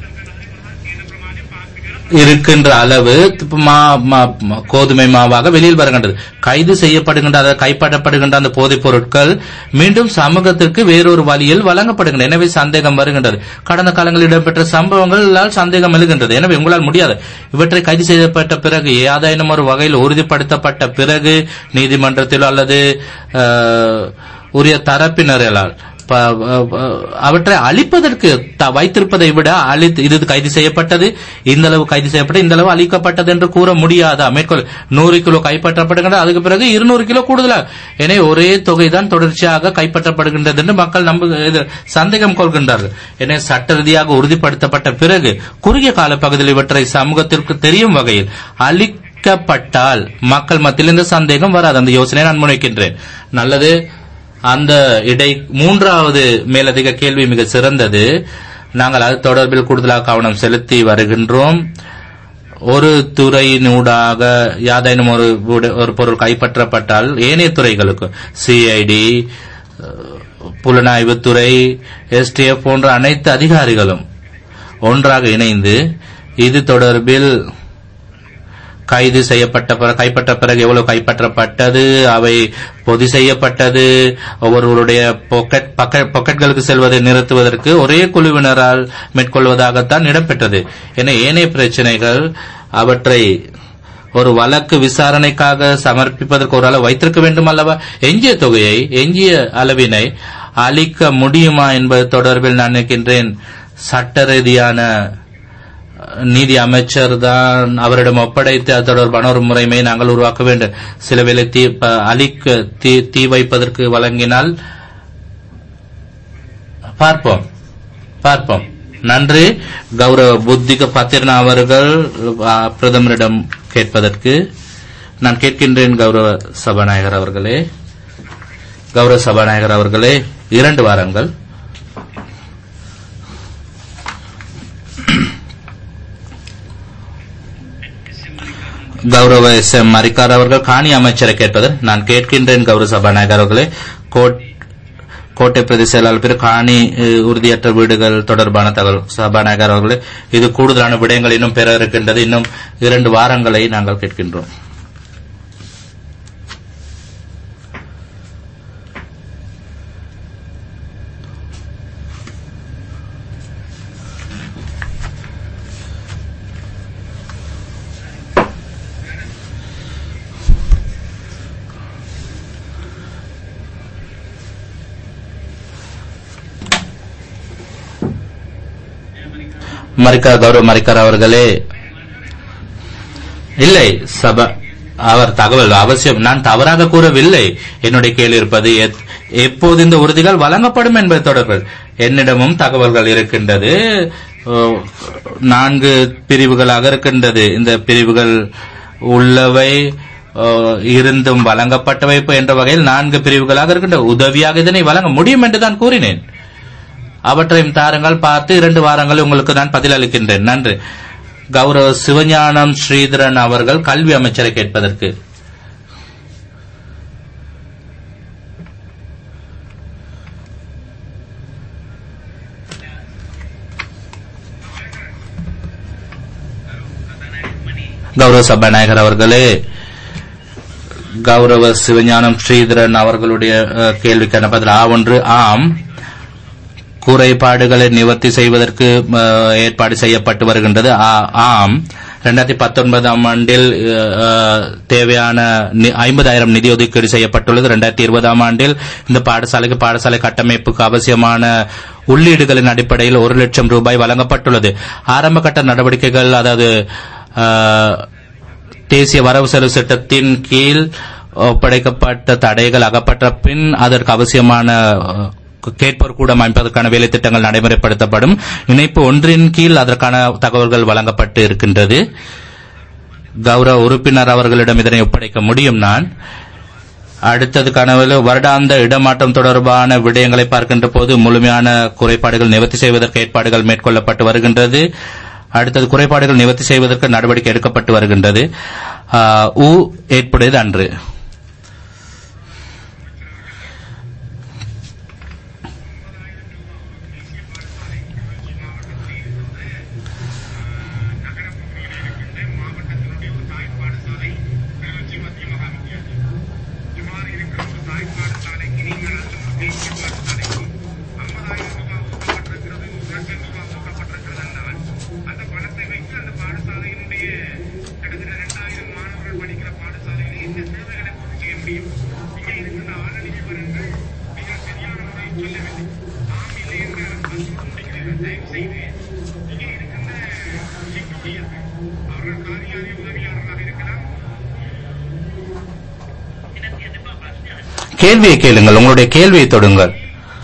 இருக்கின்ற அளவு இப்ப மா- மா- மா- கோதுமை மாவாக வெளியில் வருகின்றது கைது செய்யப்படுகின்ற அதாவது கைப்பற்றப்படுகின்ற அந்த போதைப் பொருட்கள் மீண்டும் சமூகத்திற்கு வேறொரு வழியில் வழங்கப்படுகின்றன எனவே சந்தேகம் வருகின்றது கடந்த காலங்களில் இடம்பெற்ற சம்பவங்களால் சந்தேகம் எழுகின்றது எனவே உங்களால் முடியாது இவற்றை கைது செய்யப்பட்ட பிறகு ஏதாயினும் ஒரு வகையில் உறுதிப்படுத்தப்பட்ட பிறகு நீதிமன்றத்திலோ அல்லது அஹ், உரிய தரப்பினர்களால் ப- அஹ் அவற்றை அழிப்பதற்கு த- வைத்திருப்பதை விட அழித்து இது கைது செய்யப்பட்டது இந்த அளவு கைது செய்யப்பட்டது இந்த அளவு அழிக்கப்பட்டது என்று கூற முடியாதா மேற்கொள் நூறு கிலோ கைப்பற்றப்படுகின்றது அதுக்கு பிறகு இருநூறு கிலோ கூடுதலாக எனவே ஒரே தொகை தான் தொடர்ச்சியாக கைப்பற்றப்படுகின்றது என்று மக்கள் நம்பு இது சந்தேகம் கொள்கின்றார்கள் எனவே சட்ட ரீதியாக உறுதிப்படுத்தப்பட்ட பிறகு குறுகிய கால பகுதியில் இவற்றை சமூகத்திற்கு தெரியும் வகையில் அழிக்கப்பட்டால் மக்கள் மத்தியில் இந்த சந்தேகம் வராது அந்த யோசனையை நான் முன்வைக்கின்றேன் நல்லது அந்த இடை மூன்றாவது மேலதிக கேள்வி மிக சிறந்தது நாங்கள் அது தொடர்பில் கூடுதலாக கவனம் செலுத்தி வருகின்றோம் ஒரு துறையினூடாக யாதேனும் ஒரு உட- ஒரு பொருள் கைப்பற்றப்பட்டால் ஏனைய துறைகளுக்கு சிஐடி புலனாய்வுத்துறை எஸ்டிஎஃப் போன்ற அனைத்து அதிகாரிகளும் ஒன்றாக இணைந்து இது தொடர்பில் கைது செய்யப்பட்ட பிறகு கைப்பற்ற பிறகு எவ்வளவு கைப்பற்றப்பட்டது அவை பொதி செய்யப்பட்டது ஒவ்வொருவருடைய பாக்கெட் பாக்கெட்- பாக்கெட்களுக்கு செல்வதை நிறுத்துவதற்கு ஒரே குழுவினரால் மேற்கொள்வதாகத்தான் இடம்பெற்றது என ஏனைய பிரச்சனைகள் அவற்றை ஒரு வழக்கு விசாரணைக்காக சமர்ப்பிப்பதற்கு ஒரு அளவு வைத்திருக்க வேண்டும் அல்லவா எஞ்சிய தொகையை எஞ்சிய அளவினை அளிக்க முடியுமா என்பது தொடர்பில் நான் நினைக்கின்றேன் சட்ட ரீதியான நீதி அமைச்சர் தான் அவரிடம் ஒப்படைத்து அது தொடர்பான ஒரு முறைமையை நாங்கள் உருவாக்க வேண்டும் சில வேளை தீ ப- அழிக்க தீ தீ வைப்பதற்கு வழங்கினால் பார்ப்போம் பார்ப்போம் நன்றி கௌரவ புத்திக பத்திரனா அவர்கள் ஆ, பிரதமரிடம் கேட்பதற்கு நான் கேட்கின்றேன் கௌரவ சபாநாயகர் அவர்களே கௌரவ சபாநாயகர் அவர்களே இரண்டு வாரங்கள் கௌரவ எஸ் எம் மரிக்கார் அவர்கள் காணி அமைச்சரை கேட்பதர் நான் கேட்கின்றேன் கௌரவ சபாநாயகர் அவர்களே கோட்- கோட்டை பிரதி செயலாளர் பிற காணி அஹ், உறுதியற்ற வீடுகள் தொடர்பான தகவல் சபாநாயகர் அவர்களே இது கூடுதலான விடயங்கள் இன்னும் பெற இருக்கின்றது இன்னும் இரண்டு வாரங்களை நாங்கள் கேட்கின்றோம் மரிக்கா கௌரவ மரிக்கார் அவர்களே இல்லை சபா அவர் தகவல் அவசியம் நான் தவறாக கூறவில்லை என்னுடைய கேள்வி இருப்பது எத்- எப்போது இந்த உறுதிகள் வழங்கப்படும் என்பது தொடர்பில் என்னிடமும் தகவல்கள் இருக்கின்றது ஓ, நான்கு பிரிவுகளாக இருக்கின்றது இந்த பிரிவுகள் உள்ளவை ஓ, இருந்தும் வழங்கப்பட்டவை என்ற வகையில் நான்கு பிரிவுகளாக இருக்கின்றன உதவியாக இதனை வழங்க முடியும் என்று தான் கூறினேன் அவற்றையும் தாருங்கள் பார்த்து இரண்டு வாரங்கள் உங்களுக்கு நான் பதிலளிக்கின்றேன் நன்றி கௌரவ சிவஞானம் ஸ்ரீதரன் அவர்கள் கல்வி அமைச்சரை கேட்பதற்கு கௌரவ சபாநாயகர் அவர்களே கௌரவ சிவஞானம் ஸ்ரீதரன் அவர்களுடைய அஹ், கேள்விக்கான பதில் ஆ ஒன்று ஆம் குறைபாடுகளை நிவர்த்தி செய்வதற்கு அஹ், ஏற்பாடு செய்யப்பட்டு வருகின்றது ஆ- ஆம் இரண்டாயிரத்தி பத்தொன்பதாம் ஆண்டில் அஹ், தேவையான ஐம்பதாயிரம் நிதி ஒதுக்கீடு செய்யப்பட்டுள்ளது இரண்டாயிரத்தி இருபதாம் ஆண்டில் இந்த பாடசாலைக்கு பாடசாலை கட்டமைப்புக்கு அவசியமான உள்ளீடுகளின் அடிப்படையில் ஒரு லட்சம் ரூபாய் வழங்கப்பட்டுள்ளது ஆரம்ப கட்ட நடவடிக்கைகள் அதாவது அஹ், தேசிய வரவு செலவு திட்டத்தின் கீழ் ஒப்படைக்கப்பட்ட தடைகள் அகப்பட்ட பின் அதற்கு அவசியமான அஹ், கேட்போர் கூடம் அமைப்பதற்கான வேலை திட்டங்கள் நடைமுறைப்படுத்தப்படும் இணைப்பு ஒன்றின் கீழ் அதற்கான தகவல்கள் வழங்கப்பட்டு இருக்கின்றது கௌரவ உறுப்பினர் அவர்களிடம் இதனை ஒப்படைக்க முடியும் நான் அடுத்தது கனவில் வருடாந்த இடமாற்றம் தொடர்பான விடயங்களை பார்க்கின்ற போது முழுமையான குறைபாடுகள் நிவர்த்தி செய்வதற்கு ஏற்பாடுகள் மேற்கொள்ளப்பட்டு வருகின்றது அடுத்தது குறைபாடுகள் நிவர்த்தி செய்வதற்கு நடவடிக்கை எடுக்கப்பட்டு வருகின்றது ஆ, உ ஏற்புடையது அன்று கேள்வியை கேளுங்கள் உங்களுடைய கேள்வியை தொடுங்கள்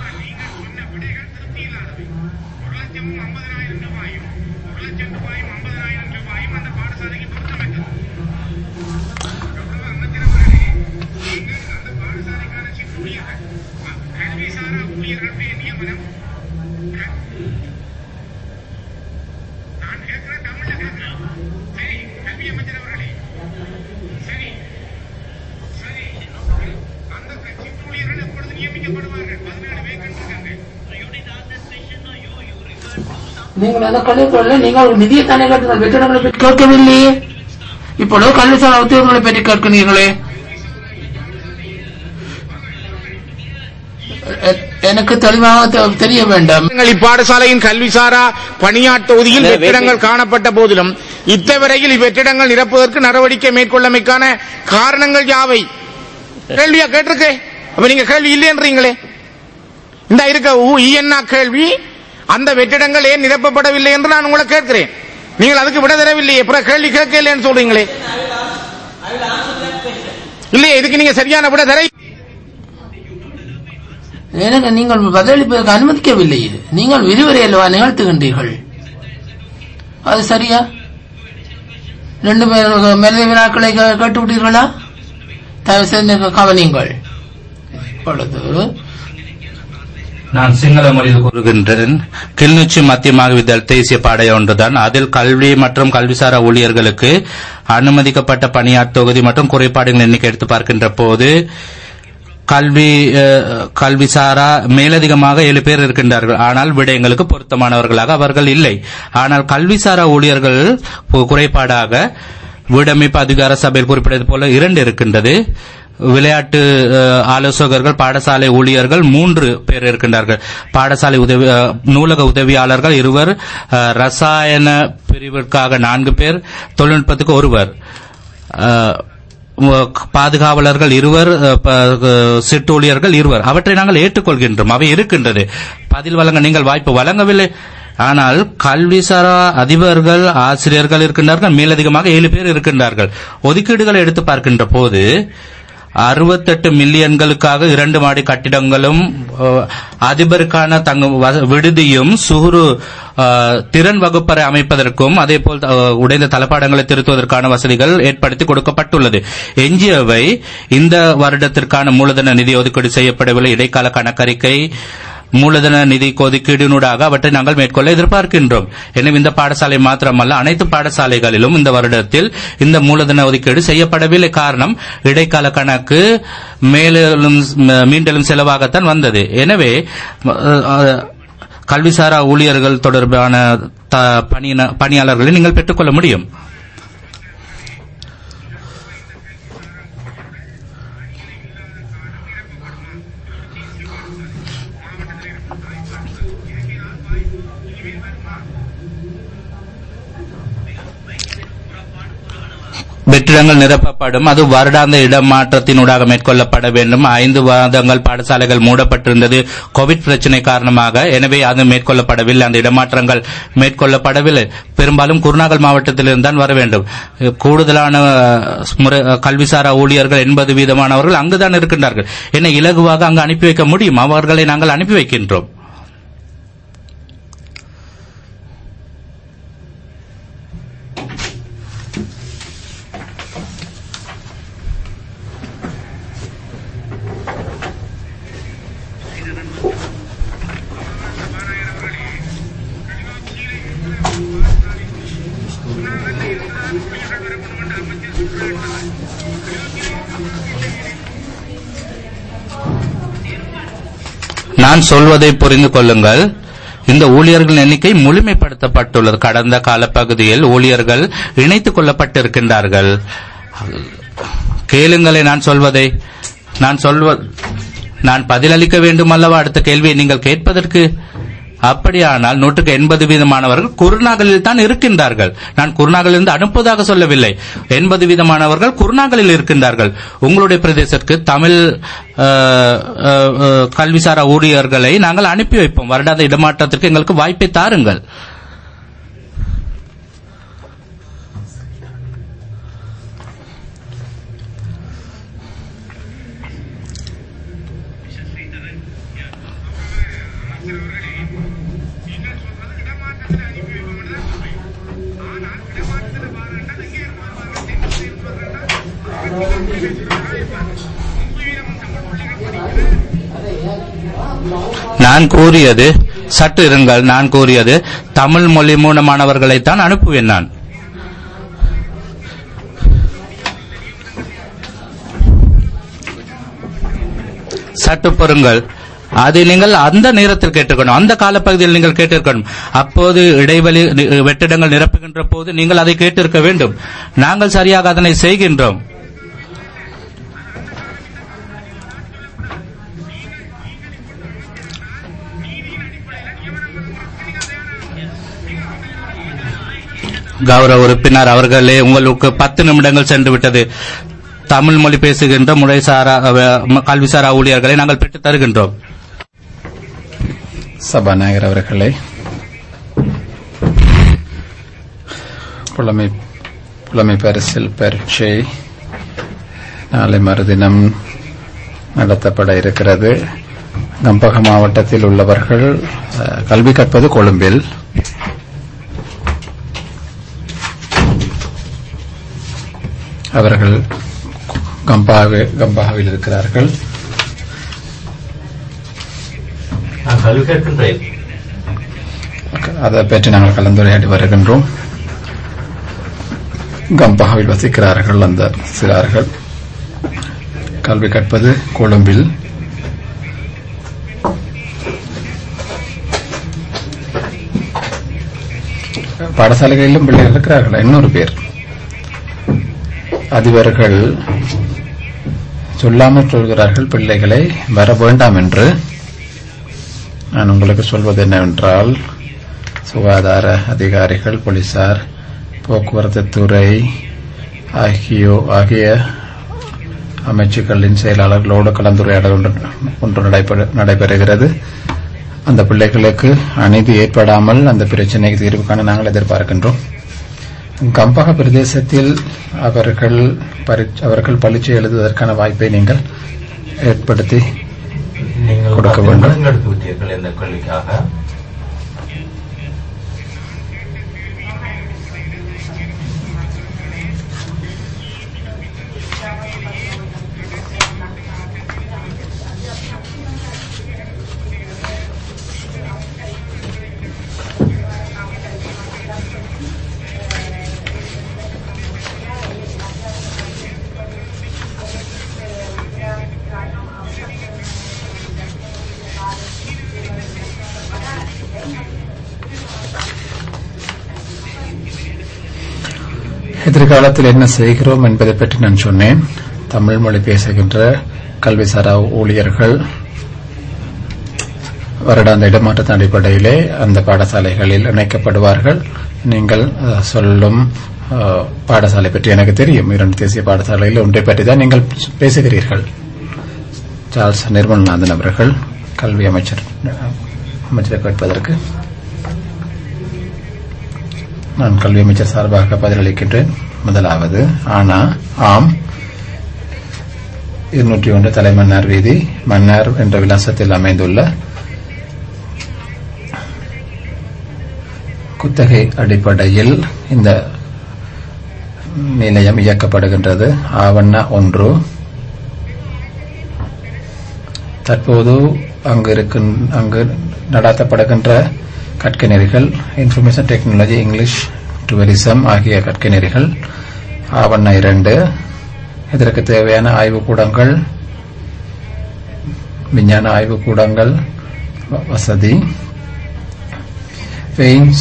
நீங்கள் அந்த கல்வித்துறையில் நீங்கள் நிதியை தானே கேட்டீர்கள் வெற்றிடங்களை பற்றி கேட்கவில்லையே இப்பொழுது கல்விசார உத்தியோகங்களை பற்றி கேட்கிறீர்களே எ- எனக்கு தெளிவாக தெ- தெரிய வேண்டும் நீங்கள் இப்பாடசாலையின் கல்விசாரா பணியாட் தொகுதியில் வெற்றிடங்கள் காணப்பட்ட போதிலும் இத்தவரையில் இவ்வெற்றிடங்கள் நிரப்புவதற்கு நடவடிக்கை மேற்கொள்ளமைக்கான காரணங்கள் யாவை கேள்வியா கேட்டிருக்கு அப்ப நீங்க கேள்வி இல்லைன்றீங்களே இந்த இருக்க உ- இஎன்ஆ கேள்வி அந்த வெற்றிடங்கள் ஏன் நிரப்பப்படவில்லை என்று நான் உங்களை கேட்கிறேன் நீங்கள் அதுக்கு விட தரவில்லையே அப்புறம் கேள்வி கேட்க இல்லைன்னு சொல்றீங்களே இல்லையே இதுக்கு நீங்க சரியான விட தர எனக்கு நீங்கள் பதிலளிப்பதற்கு அனுமதிக்கவில்லையே நீங்கள் விரிவுரை அல்லவா நிகழ்த்துகின்றீர்கள் அது சரியா ரெண்டு பேர் மேலே வினாக்களை கே- கேட்டு விட்டீர்களா தயவு செய்து கவனிங்கள் இப்பொழுது நான் சிங்கள மொழியில் கூறுகின்றேன் கிளிநொச்சி மத்திய மகாவித்யாலய தேசிய பாடைய ஒன்றுதான் அதில் கல்வி மற்றும் கல்விசாரா ஊழியர்களுக்கு அனுமதிக்கப்பட்ட பணியாட் தொகுதி மற்றும் குறைபாடுகள் எண்ணிக்கை எடுத்து பார்க்கின்ற போது கல்வி அஹ், கல்விசாரா மேலதிகமாக ஏழு பேர் இருக்கின்றார்கள் ஆனால் விடயங்களுக்கு பொருத்தமானவர்களாக அவர்கள் இல்லை ஆனால் கல்விசாரா ஊழியர்கள் கு- குறைபாடாக வீடமைப்பு அதிகார சபையில் குறிப்பிட்டது போல இரண்டு இருக்கின்றது விளையாட்டு அஹ், ஆலோசகர்கள் பாடசாலை ஊழியர்கள் மூன்று பேர் இருக்கின்றார்கள் பாடசாலை உதவி அஹ், நூலக உதவியாளர்கள் இருவர் அஹ், ரசாயன பிரிவிற்காக நான்கு பேர் தொழில்நுட்பத்துக்கு ஒருவர் அஹ், உ- பாதுகாவலர்கள் இருவர் அஹ், ப- அஹ், சிற்றூழியர்கள் இருவர் அவற்றை நாங்கள் ஏற்றுக்கொள்கின்றோம் அவை இருக்கின்றது பதில் வழங்க நீங்கள் வாய்ப்பு வழங்கவில்லை ஆனால் கல்விசாரா அதிபர்கள் ஆசிரியர்கள் இருக்கின்றார்கள் மேலதிகமாக ஏழு பேர் இருக்கின்றார்கள் ஒதுக்கீடுகளை எடுத்து பார்க்கின்ற போது அறுபத்தெட்டு மில்லியன்களுக்காக இரண்டு மாடி கட்டிடங்களும் அஹ், அதிபருக்கான தங்கும் வச- விடுதியும் சுகுரு அஹ், திறன் வகுப்பறை அமைப்பதற்கும் அதேபோல் அஹ், உடைந்த தளபாடங்களை திருத்துவதற்கான வசதிகள் ஏற்படுத்தி கொடுக்கப்பட்டுள்ளது எஞ்சியவை இந்த வருடத்திற்கான மூலதன நிதி ஒதுக்கீடு செய்யப்படவில்லை இடைக்கால கணக்கறிக்கை மூலதன நிதி ஒதுக்கீடினூடாக அவற்றை நாங்கள் மேற்கொள்ள எதிர்பார்க்கின்றோம் எனவே இந்த பாடசாலை மாத்திரமல்ல அனைத்து பாடசாலைகளிலும் இந்த வருடத்தில் இந்த மூலதன ஒதுக்கீடு செய்யப்படவில்லை காரணம் இடைக்கால கணக்கு மேலும் மீண்டலும் செலவாகத்தான் வந்தது எனவே அஹ், அஹ், கல்விசாரா ஊழியர்கள் தொடர்பான த- பணியின- பணியாளர்களை நீங்கள் பெற்றுக்கொள்ள முடியும் வெற்றிடங்கள் நிரப்பப்படும் அது வருடாந்த இடமாற்றத்தினூடாக மேற்கொள்ளப்பட வேண்டும் ஐந்து வாதங்கள் பாடசாலைகள் மூடப்பட்டிருந்தது கோவிட் பிரச்சினை காரணமாக எனவே அது மேற்கொள்ளப்படவில்லை அந்த இடமாற்றங்கள் மேற்கொள்ளப்படவில்லை பெரும்பாலும் குருநாகல் மாவட்டத்திலிருந்து தான் வர வேண்டும் கூடுதலான அஹ், முறை- அஹ், கல்விசாரா ஊழியர்கள் எண்பது வீதமானவர்கள் அங்குதான் இருக்கின்றார்கள் என்னை இலகுவாக அங்கு அனுப்பி வைக்க முடியும் அவர்களை நாங்கள் அனுப்பி வைக்கின்றோம் நான் சொல்வதை புரிந்து கொள்ளுங்கள் இந்த ஊழியர்களின் எண்ணிக்கை முழுமைப்படுத்தப்பட்டுள்ளது கடந்த காலப்பகுதியில் ஊழியர்கள் இணைத்துக் கொள்ளப்பட்டிருக்கின்றார்கள் கேளுங்களே நான் சொல்வதை நான் சொல்வ நான் பதிலளிக்க வேண்டும் அல்லவா அடுத்த கேள்வியை நீங்கள் கேட்பதற்கு அப்படியானால் நூற்றுக்கு எண்பது வீதமானவர்கள் குருநாகலில் தான் இருக்கின்றார்கள் நான் குருநாகலிருந்து அனுப்புவதாக சொல்லவில்லை எண்பது வீதமானவர்கள் குருநாகலில் இருக்கின்றார்கள் உங்களுடைய பிரதேசத்திற்கு தமிழ் அஹ், அஹ், அஹ், கல்விசாரா ஊழியர்களை நாங்கள் அனுப்பி வைப்போம் வருடாத இடமாற்றத்திற்கு எங்களுக்கு வாய்ப்பை தாருங்கள் நான் கூறியது சற்று இருங்கள் நான் கூறியது தமிழ் மொழி மூலமானவர்களைத்தான் அனுப்புவேன் நான் சற்று பொறுங்கள் அதை நீங்கள் அந்த நேரத்தில் கேட்டிருக்கணும் அந்த காலப்பகுதியில் நீங்கள் கேட்டிருக்கணும் அப்போது இடைவெளி நி- வெற்றிடங்கள் நிரப்புகின்ற போது நீங்கள் அதை கேட்டிருக்க வேண்டும் நாங்கள் சரியாக அதனை செய்கின்றோம் கௌரவ உறுப்பினர் அவர்களே உங்களுக்கு பத்து நிமிடங்கள் சென்று விட்டது தமிழ் மொழி பேசுகின்ற முறைசாரா அஹ், கல்விசாரா ஊழியர்களை நாங்கள் பெற்றுத் தருகின்றோம் சபாநாயகர் அவர்களே புலமை புலமை பரிசில் பரீட்சை நாளை மறுதினம் நடத்தப்பட இருக்கிறது கம்பக மாவட்டத்தில் உள்ளவர்கள் அஹ், கல்வி கற்பது கொழும்பில் அவர்கள் கம்பாவே கம்பாவில் இருக்கிறார்கள் அதை பற்றி நாங்கள் கலந்துரையாடி வருகின்றோம் கம்பாவில் வசிக்கிறார்கள் அந்த சிறார்கள் கல்வி கற்பது கொழும்பில் பாடசாலைகளிலும் பிள்ளைகள் இருக்கிறார்கள் இன்னொரு பேர் அதிபர்கள் சொல்லாமல் சொல்கிறார்கள் பிள்ளைகளை வர வேண்டாம் என்று நான் உங்களுக்கு சொல்வது என்னவென்றால் சுகாதார அதிகாரிகள் போலீசார் போக்குவரத்து துறை ஆகியோ ஆகிய அமைச்சுக்களின் செயலாளர்களோடு கலந்துரையாடல் ஒன்று ஒன்று நடைபெற- நடைபெறுகிறது அந்த பிள்ளைகளுக்கு அநீதி ஏற்படாமல் அந்த பிரச்சனைக்கு தீர்வு காண நாங்கள் எதிர்பார்க்கின்றோம் கம்பக பிரதேசத்தில் அவர்கள் பரீட்சை- அவர்கள் பரீட்சை எழுதுவதற்கான வாய்ப்பை நீங்கள் ஏற்படுத்தி நீங்கள் கொடுக்க பத்து வேண்டும். நிமிடங்கள் எடுத்து விட்டீர்கள் இந்த கேள்விக்காக எதிர்காலத்தில் என்ன செய்கிறோம் என்பதை பற்றி நான் சொன்னேன் தமிழ் மொழி பேசுகின்ற கல்விசாரா ஊழியர்கள் வருடாந்த இடமாற்றத்தின் அடிப்படையிலே அந்த பாடசாலைகளில் இணைக்கப்படுவார்கள் நீங்கள் அஹ், சொல்லும் அஹ், பாடசாலை பற்றி எனக்கு தெரியும் இரண்டு தேசிய பாடசாலையில் ஒன்றை பற்றி தான் நீங்கள் பேசுகிறீர்கள் சார்ல்ஸ் நிர்மல்நாதன் அவர்கள் கல்வி அமைச்சர் அமைச்சரை கேட்பதற்கு நான் கல்வி அமைச்சர் சார்பாக பதிலளிக்கின்றேன் முதலாவது ஆனா ஆம் இருநூற்றி ஒன்று தலைமன்னார் வீதி மன்னார் என்ற விலாசத்தில் அமைந்துள்ள குத்தகை அடிப்படையில் இந்த நிலையம் இயக்கப்படுகின்றது ஆவண்ணா ஒன்று தற்போது அங்கு இருக்கும் அங்கு நடாத்தப்படுகின்ற கற்கை நெறிகள் இன்ஃபர்மேஷன் டெக்னாலஜி இங்கிலீஷ் டூரிசம் ஆகிய கற்கை நெறிகள் ஆவண்ண இரண்டு இதற்கு தேவையான ஆய்வுக்கூடங்கள் விஞ்ஞான ஆய்வுக்கூடங்கள் வ- வசதி பெயின்ஸ்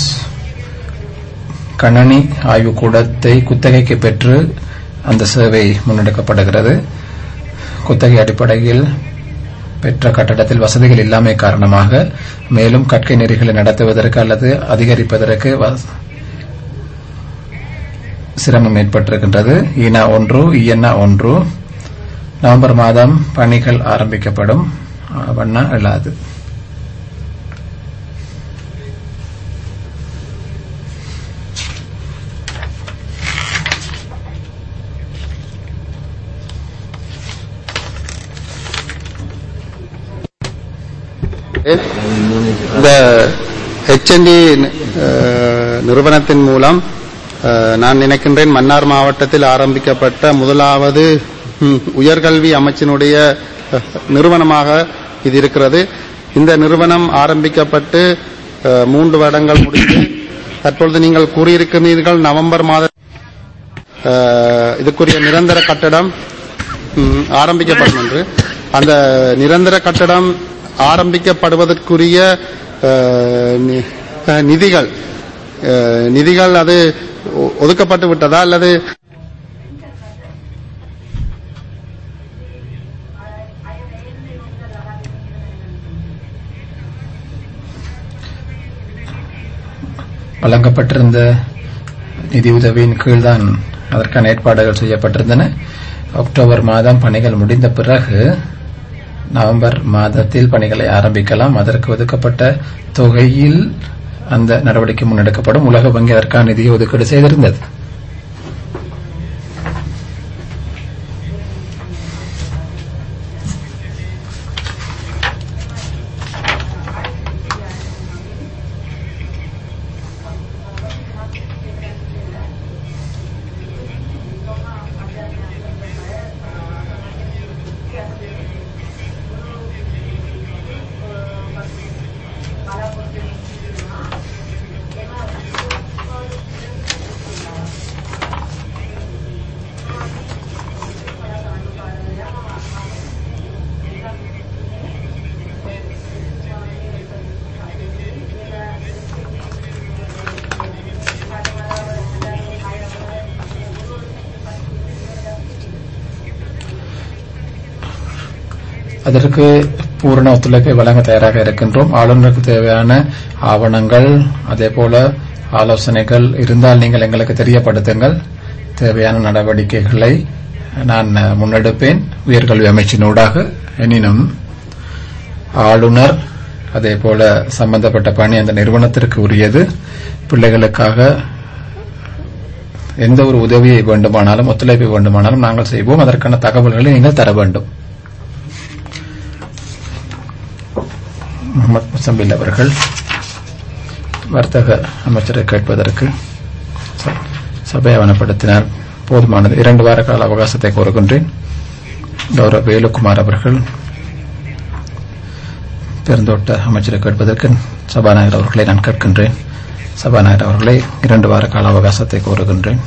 கணனி ஆய்வுக்கூடத்தை குத்தகைக்கு பெற்று அந்த சேவை முன்னெடுக்கப்படுகிறது குத்தகை அடிப்படையில் பெற்ற கட்டடத்தில் வசதிகள் இல்லாமை காரணமாக மேலும் கற்கை நெறிகளை நடத்துவதற்கு அல்லது அதிகரிப்பதற்கு வ- சிரமம் ஏற்பட்டிருக்கின்றது ஈனா ஒன்று இஎன்ஆ ஒன்று நவம்பர் மாதம் பணிகள் ஆரம்பிக்கப்படும் வண்ணா இல்லாது இந்த ஹெச்என்டி நிறுவனத்தின் மூலம் அஹ், நான் நினைக்கின்றேன் மன்னார் மாவட்டத்தில் ஆரம்பிக்கப்பட்ட முதலாவது ம், உயர்கல்வி அமைச்சினுடைய அஹ், நிறுவனமாக இது இருக்கிறது இந்த நிறுவனம் ஆரம்பிக்கப்பட்டு அஹ், மூன்று வருடங்கள் முடிந்து தற்பொழுது நீங்கள் கூறியிருக்கிறீர்கள் நவம்பர் மாத அஹ், இதுக்குரிய நிரந்தர கட்டடம் ம், ஆரம்பிக்கப்படும் என்று அந்த நிரந்தர கட்டடம் ஆரம்பிக்கப்படுவதற்குரிய அஹ், நி- அஹ், நிதிகள் அஹ், நிதிகள் அது ஒ- ஒதுக்கப்பட்டு விட்டதா அல்லது வழங்கப்பட்டிருந்த நிதியுதவியின் கீழ்தான் அதற்கான ஏற்பாடுகள் செய்யப்பட்டிருந்தன அக்டோபர் மாதம் பணிகள் முடிந்த பிறகு நவம்பர் மாதத்தில் பணிகளை ஆரம்பிக்கலாம் அதற்கு ஒதுக்கப்பட்ட தொகையில் அந்த நடவடிக்கை முன்னெடுக்கப்படும் உலக வங்கி அதற்கான நிதியை ஒதுக்கீடு செய்திருந்தது அதற்கு பூரண ஒத்துழைப்பை வழங்க தயாராக இருக்கின்றோம் ஆளுநருக்கு தேவையான ஆவணங்கள் அதே போல ஆலோசனைகள் இருந்தால் நீங்கள் எங்களுக்கு தெரியப்படுத்துங்கள் தேவையான நடவடிக்கைகளை நான் முன்னெடுப்பேன் உயர்கல்வி அமைச்சினூடாக எனினும் ஆளுநர் அதே போல சம்பந்தப்பட்ட பணி அந்த நிறுவனத்திற்கு உரியது பிள்ளைகளுக்காக எந்த ஒரு உதவியை வேண்டுமானாலும் ஒத்துழைப்பை வேண்டுமானாலும் நாங்கள் செய்வோம் அதற்கான தகவல்களை நீங்கள் தர வேண்டும் முகமது முசம்பில் அவர்கள் வர்த்தக அமைச்சரை கேட்பதற்கு ச- சபை ஆவணப்படுத்தினார் போதுமானது இரண்டு வார கால அவகாசத்தை கோருகின்றேன் கௌரவ வேலுக்குமார் அவர்கள் பெருந்தோட்ட அமைச்சரை கேட்பதற்கு சபாநாயகர் அவர்களை நான் கேட்கின்றேன் சபாநாயகர் அவர்களை இரண்டு வார கால அவகாசத்தை கோருகின்றேன்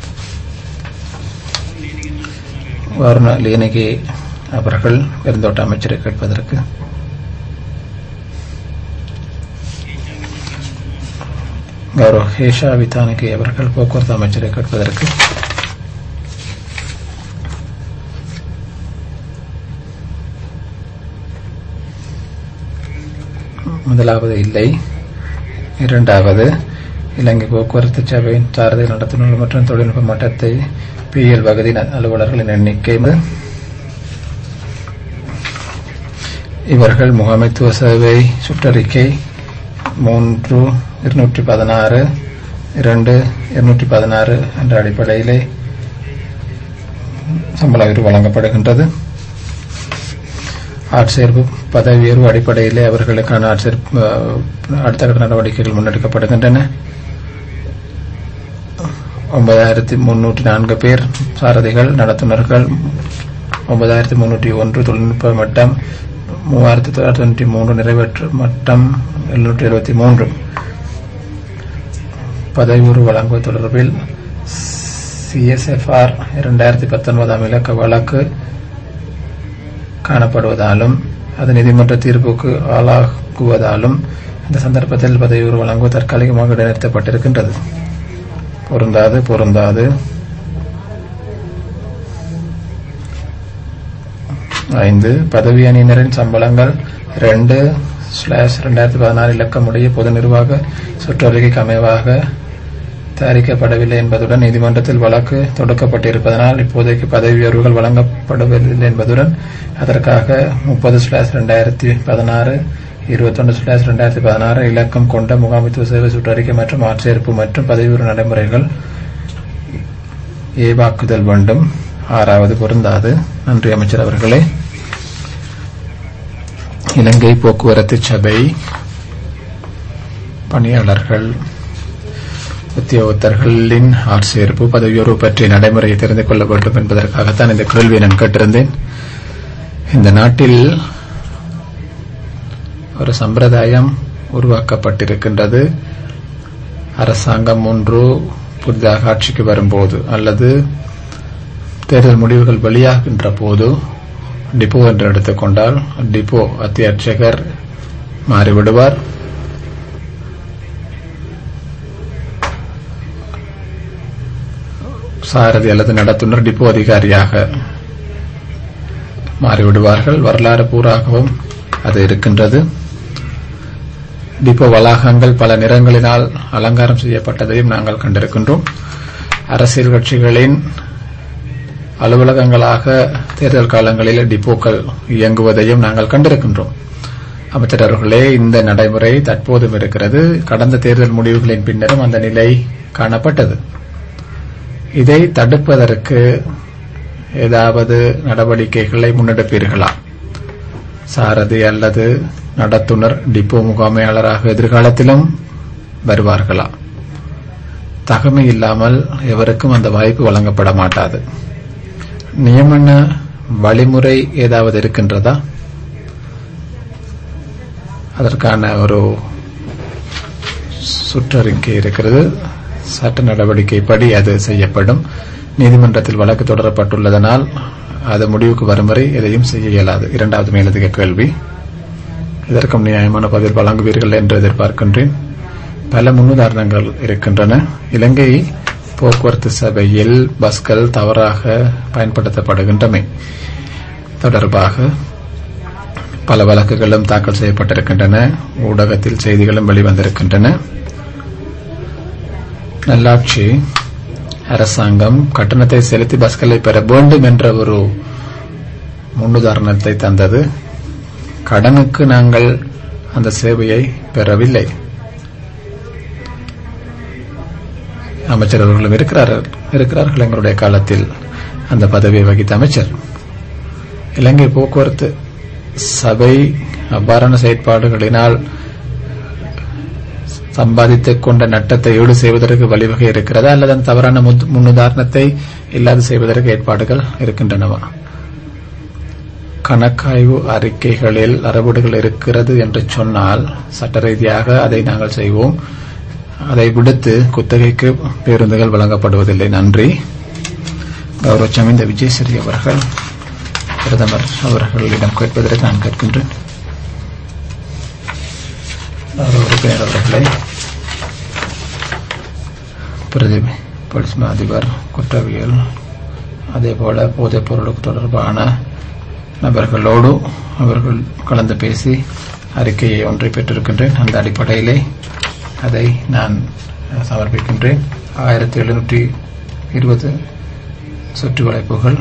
வருண லீனகி அவர்கள் பெருந்தோட்ட அமைச்சரை கேட்பதற்கு கௌரவ ஹேஷா விதானகி அவர்கள் போக்குவரத்து அமைச்சரை கேட்பதற்கு முதலாவது இல்லை இரண்டாவது இலங்கை போக்குவரத்து சபையின் சாரதி நடத்துனர் மற்றும் தொழில்நுட்ப மட்டத்தை பிஎல் பகுதி அலுவலர்களின் எண்ணிக்கை இவர்கள் முகாமைத்துவ சேவை சுற்றறிக்கை மூன்று இருநூற்றி பதினாறு இரண்டு இருநூற்றி பதினாறு என்ற அடிப்படையிலே சம்பள உயர்வு வழங்கப்படுகின்றது ஆட்சேர்ப்பு பதவி உயர்வு அடிப்படையிலே அவர்களுக்கான ஆட்சேர்ப்பு அஹ், அடுத்த கட்ட நடவடிக்கைகள் முன்னெடுக்கப்படுகின்றன ஒன்பதாயிரத்தி முன்னூற்றி நான்கு பேர் சாரதிகள் நடத்துனர்கள் ஒன்பதாயிரத்தி முன்னூற்றி ஒன்று தொழில்நுட்ப மட்டம் மூவாயிரத்தி தொள்ளாயிரத்தி தொண்ணூற்றி மூன்று நிறைவேற்று மட்டம் எழுநூற்றி எழுபத்தி மூன்று பதவி உயர்வு வழங்குவது தொடர்பில் சிஎஸ்எஃப்ஆர் இரண்டாயிரத்தி பத்தொன்பதாம் இலக்க வழக்கு காணப்படுவதாலும் அது நீதிமன்ற தீர்ப்புக்கு ஆளாகுவதாலும் இந்த சந்தர்ப்பத்தில் பதவி உயர்வு வழங்குவது தற்காலிகமாக இடைநிறுத்தப்பட்டிருக்கின்றது பொருந்தாது பொருந்தாது ஐந்து பதவி அணியினரின் சம்பளங்கள் ரெண்டு ஸ்லாஷ் ரெண்டாயிரத்தி பதினாறு இலக்கமுடைய பொது நிர்வாக சுற்றறிக்கைக்கு அமைவாக தயாரிக்கப்படவில்லை என்பதுடன் நீதிமன்றத்தில் வழக்கு தொடுக்கப்பட்டிருப்பதனால் இப்போதைக்கு பதவி உயர்வுகள் வழங்கப்படவில்லை என்பதுடன் அதற்காக முப்பது ஸ்லாஷ் ரெண்டாயிரத்தி பதினாறு இருபத்தொன்று ஸ்லாஷ் ரெண்டாயிரத்தி பதினாறு இலக்கம் கொண்ட முகாமைத்துவ சேவை சுற்றறிக்கை மற்றும் ஆட்சேர்ப்பு மற்றும் பதவி உயர்வு நடைமுறைகள் ஏவாக்குதல் வேண்டும் ஆறாவது பொருந்தாது நன்றி அமைச்சர் அவர்களே இலங்கை போக்குவரத்து சபை பணியாளர்கள் உத்தியோகத்தர்களின் ஆட்சேர்ப்பு பதவியுயர்வு பற்றிய நடைமுறையை தெரிந்து கொள்ள வேண்டும் என்பதற்காகத்தான் இந்த கேள்வியை நான் கேட்டிருந்தேன் இந்த நாட்டில் ஒரு சம்பிரதாயம் உருவாக்கப்பட்டிருக்கின்றது அரசாங்கம் ஒன்று புதிதாக ஆட்சிக்கு வரும்போது அல்லது தேர்தல் முடிவுகள் வெளியாகின்ற போது டிப்போ என்று எடுத்துக்கொண்டால் டிப்போ அத்தியட்சகர் மாறிவிடுவார் சாரதி அல்லது நடத்துனர் டிப்போ அதிகாரியாக மாறிவிடுவார்கள் வரலாறு பூராகவும் அது இருக்கின்றது டிப்போ வளாகங்கள் பல நிறங்களினால் அலங்காரம் செய்யப்பட்டதையும் நாங்கள் கண்டிருக்கின்றோம் அரசியல் கட்சிகளின் அலுவலகங்களாக தேர்தல் காலங்களில் டிப்போக்கள் இயங்குவதையும் நாங்கள் கண்டிருக்கின்றோம் அமைச்சர் அவர்களே இந்த நடைமுறை தற்போதும் இருக்கிறது கடந்த தேர்தல் முடிவுகளின் பின்னரும் அந்த நிலை காணப்பட்டது இதை தடுப்பதற்கு ஏதாவது நடவடிக்கைகளை முன்னெடுப்பீர்களா சாரதி அல்லது நடத்துனர் டிப்போ முகாமையாளராக எதிர்காலத்திலும் வருவார்களா தகமை இல்லாமல் எவருக்கும் அந்த வாய்ப்பு வழங்கப்பட மாட்டாது நியமன வழிமுறை ஏதாவது இருக்கின்றதா அதற்கான ஒரு சுற்றறிக்கை இருக்கிறது சட்ட நடவடிக்கைப்படி அது செய்யப்படும் நீதிமன்றத்தில் வழக்கு தொடரப்பட்டுள்ளதனால் அது முடிவுக்கு வரும் வரை எதையும் செய்ய இயலாது இரண்டாவது மேலதிக கேள்வி இதற்கும் நியாயமான பதில் வழங்குவீர்கள் என்று எதிர்பார்க்கின்றேன் பல முன்னுதாரணங்கள் இருக்கின்றன இலங்கை போக்குவரத்து சபையில் பஸ்கள் தவறாக பயன்படுத்தப்படுகின்றமை தொடர்பாக பல வழக்குகளும் தாக்கல் செய்யப்பட்டிருக்கின்றன ஊடகத்தில் செய்திகளும் வெளிவந்திருக்கின்றன நல்லாட்சி அரசாங்கம் கட்டணத்தை செலுத்தி பஸ்களை பெற வேண்டும் என்ற ஒரு முன்னுதாரணத்தை தந்தது கடனுக்கு நாங்கள் அந்த சேவையை பெறவில்லை அமைச்சர் அவர்களும் இருக்கிறார்கள் இருக்கிறார்கள் எங்களுடைய காலத்தில் அந்த பதவியை வகித்த அமைச்சர் இலங்கை போக்குவரத்து சபை அவ்வாறான செயற்பாடுகளினால் சம்பாதித்துக் கொண்ட நட்டத்தை ஈடு செய்வதற்கு வழிவகை இருக்கிறதா அல்லது அந்த தவறான முத்- முன்னுதாரணத்தை இல்லாது செய்வதற்கு ஏற்பாடுகள் இருக்கின்றனவா கணக்காய்வு அறிக்கைகளில் அறவீடுகள் இருக்கிறது என்று சொன்னால் சட்ட ரீதியாக அதை நாங்கள் செய்வோம் அதை விடுத்து குத்தகைக்கு பேருந்துகள் வழங்கப்படுவதில்லை நன்றி கௌரவச்சம் இந்த விஜயஸ்ரீ அவர்கள் பிரதமர் அவர்களிடம் கேட்பதற்கு நான் கேட்கின்றேன் கௌரவ உறுப்பினர் அவர்களை பிரதி போலீஸ் மா அதிபர் குற்றவியல் அதேபோல போதைப் பொருளுக்கு தொடர்பான நபர்களோடு அவர்கள் கலந்து பேசி அறிக்கையை ஒன்றை பெற்றிருக்கின்றேன் அந்த அடிப்படையிலே அதை நான் அஹ், சமர்ப்பிக்கின்றேன் ஆயிரத்தி எழுநூற்றி இருபது சுற்று வளைப்புகள்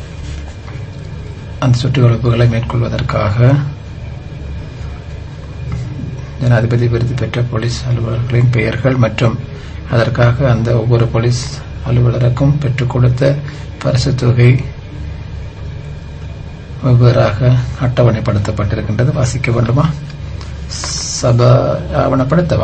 அந்த சுற்று வளைப்புகளை மேற்கொள்வதற்காக ஜனாதிபதி விருது பெற்ற போலீஸ் அலுவலர்களின் பெயர்கள் மற்றும் அதற்காக அந்த ஒவ்வொரு போலீஸ் அலுவலருக்கும் பெற்றுக் கொடுத்த பரிசு தொகை வெவ்வேறாக அட்டவணைப்படுத்தப்பட்டிருக்கின்றது வாசிக்க வேண்டுமா சபா ஆவணப்படுத்தவா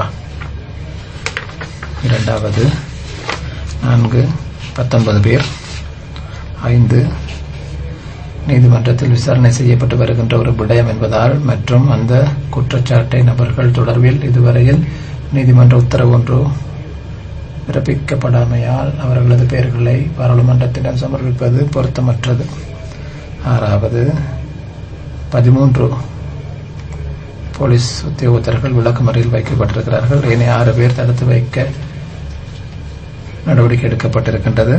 இரண்டாவது நான்கு பத்தொன்பது பேர் ஐந்து நீதிமன்றத்தில் விசாரணை செய்யப்பட்டு வருகின்ற ஒரு விடயம் என்பதால் மற்றும் அந்த குற்றச்சாட்டை நபர்கள் தொடர்பில் இதுவரையில் நீதிமன்ற உத்தரவு ஒன்று பிறப்பிக்கப்படாமையால் அவர்களது பெயர்களை பாராளுமன்றத்திடம் சமர்ப்பிப்பது பொருத்தமற்றது ஆறாவது பதிமூன்று போலீஸ் உத்தியோகத்தர்கள் விளக்குமறையில் வைக்கப்பட்டிருக்கிறார்கள் ஏனைய ஆறு பேர் தடுத்து வைக்க நடவடிக்கை எடுக்கப்பட்டிருக்கின்றது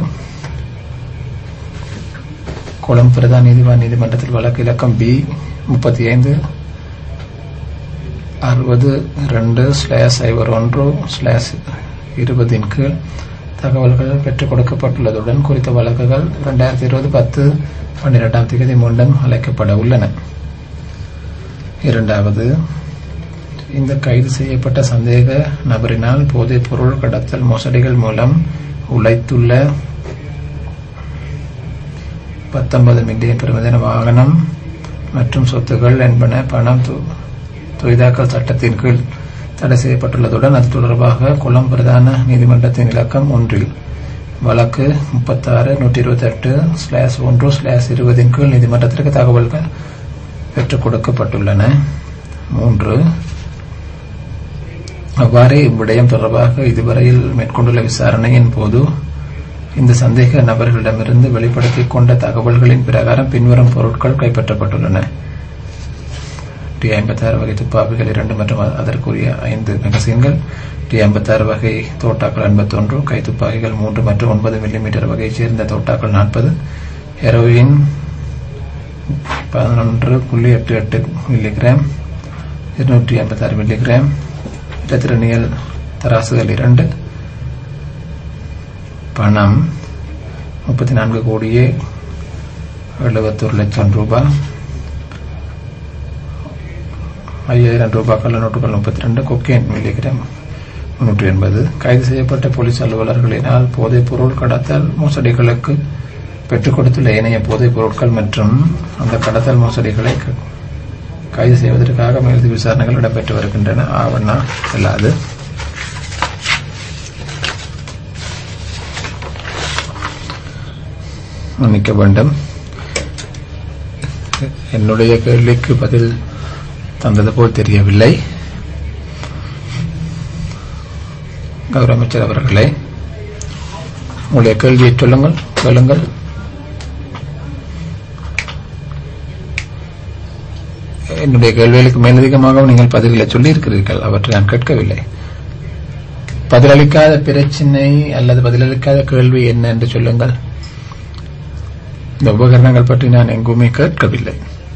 கொழும்பு பிரதான நீதிவான் நீதிமன்றத்தில் வழக்கு இலக்கம் பி முப்பத்தி ஐந்து அறுபது ரெண்டு ஸ்லாஷ் ஐவர் ஒன்று ஸ்லாஷ் இருபதின் கீழ் தகவல்கள் பெற்றுக் கொடுக்கப்பட்டுள்ளதுடன் குறித்த வழக்குகள் இரண்டாயிரத்தி இருபது பத்து பன்னிரெண்டாம் தேதி மீண்டும் அழைக்கப்பட உள்ளன இரண்டாவது இந்த கைது செய்யப்பட்ட சந்தேக நபரினால் போதைப் பொருள் கடத்தல் மோசடிகள் மூலம் உழைத்துள்ள பத்தொன்பது மில்லியன் பெறுமதியான வாகனம் மற்றும் சொத்துகள் என்பன பணம் து- தொய்தாக்கல் சட்டத்தின் கீழ் தடை செய்யப்பட்டுள்ளதுடன் அது தொடர்பாக கொலம் பிரதான நீதிமன்றத்தின் இலக்கம் ஒன்றில் வழக்கு முப்பத்தாறு நூற்றி இருபத்தெட்டு ஸ்லாஸ் ஒன்று ஸ்லாஸ் இருபதின் கீழ் நீதிமன்றத்திற்கு தகவல்கள் பெற்றுக் கொடுக்கப்பட்டுள்ளன மூன்று அவ்வாறே இவ்விடயம் தொடர்பாக இதுவரையில் மேற்கொண்டுள்ள விசாரணையின் போது இந்த சந்தேக நபர்களிடமிருந்து வெளிப்படுத்திக் கொண்ட தகவல்களின் பிரகாரம் பின்வரும் பொருட்கள் கைப்பற்றப்பட்டுள்ளன டி ஐம்பத்தாறு வகை துப்பாக்கிகள் இரண்டு மற்றும் அ- அதற்குரிய ஐந்து மெகசீன்கள் டி ஐம்பத்தாறு வகை தோட்டாக்கள் ஐம்பத்தொன்று கை துப்பாக்கிகள் மூன்று மற்றும் ஒன்பது மில்லிமீட்டர் வகையைச் சேர்ந்த தோட்டாக்கள் நாற்பது ஹெரோயின் பதினொன்று புள்ளி எட்டு எட்டு மில்லிகிராம் இருநூற்றி ஐம்பத்தாறு மில்லிகிராம் இரத்திரனியல் தராசுகள் இரண்டு பணம் முப்பத்தி நான்கு கோடியே எழுபத்தொரு லட்சம் ரூபாய் ஐயாயிரம் ரூபாய் கள்ள நோட்டுகள் முப்பத்தி ரெண்டு கொக்கேன் மில்லிகிராம் முன்னூற்றி எண்பது கைது செய்யப்பட்ட போலீஸ் அலுவலர்களினால் போதைப் பொருள் கடத்தல் மோசடிகளுக்கு பெற்றுக் கொடுத்துள்ள ஏனைய போதைப் பொருட்கள் மற்றும் அந்த கடத்தல் மோசடிகளை க- கைது செய்வதற்காக மேலதிக விசாரணைகள் இடம்பெற்று வருகின்றன ஆவணா செல்லாது மன்னிக்க வேண்டும் என்னுடைய கேள்விக்கு பதில் தந்தது போல் தெரியவில்லை கௌரவ அமைச்சர் அவர்களே உங்களுடைய கேள்வியை சொல்லுங்கள் சொல்லுங்கள் என்னுடைய கேள்விகளுக்கு மேலதிகமாகவும் நீங்கள் பதில்களை சொல்லியிருக்கிறீர்கள் அவற்றை நான் கேட்கவில்லை பதிலளிக்காத பிரச்சினை அல்லது பதிலளிக்காத கேள்வி என்ன என்று சொல்லுங்கள் இந்த உபகரணங்கள் பற்றி நான் எங்குமே கேட்கவில்லை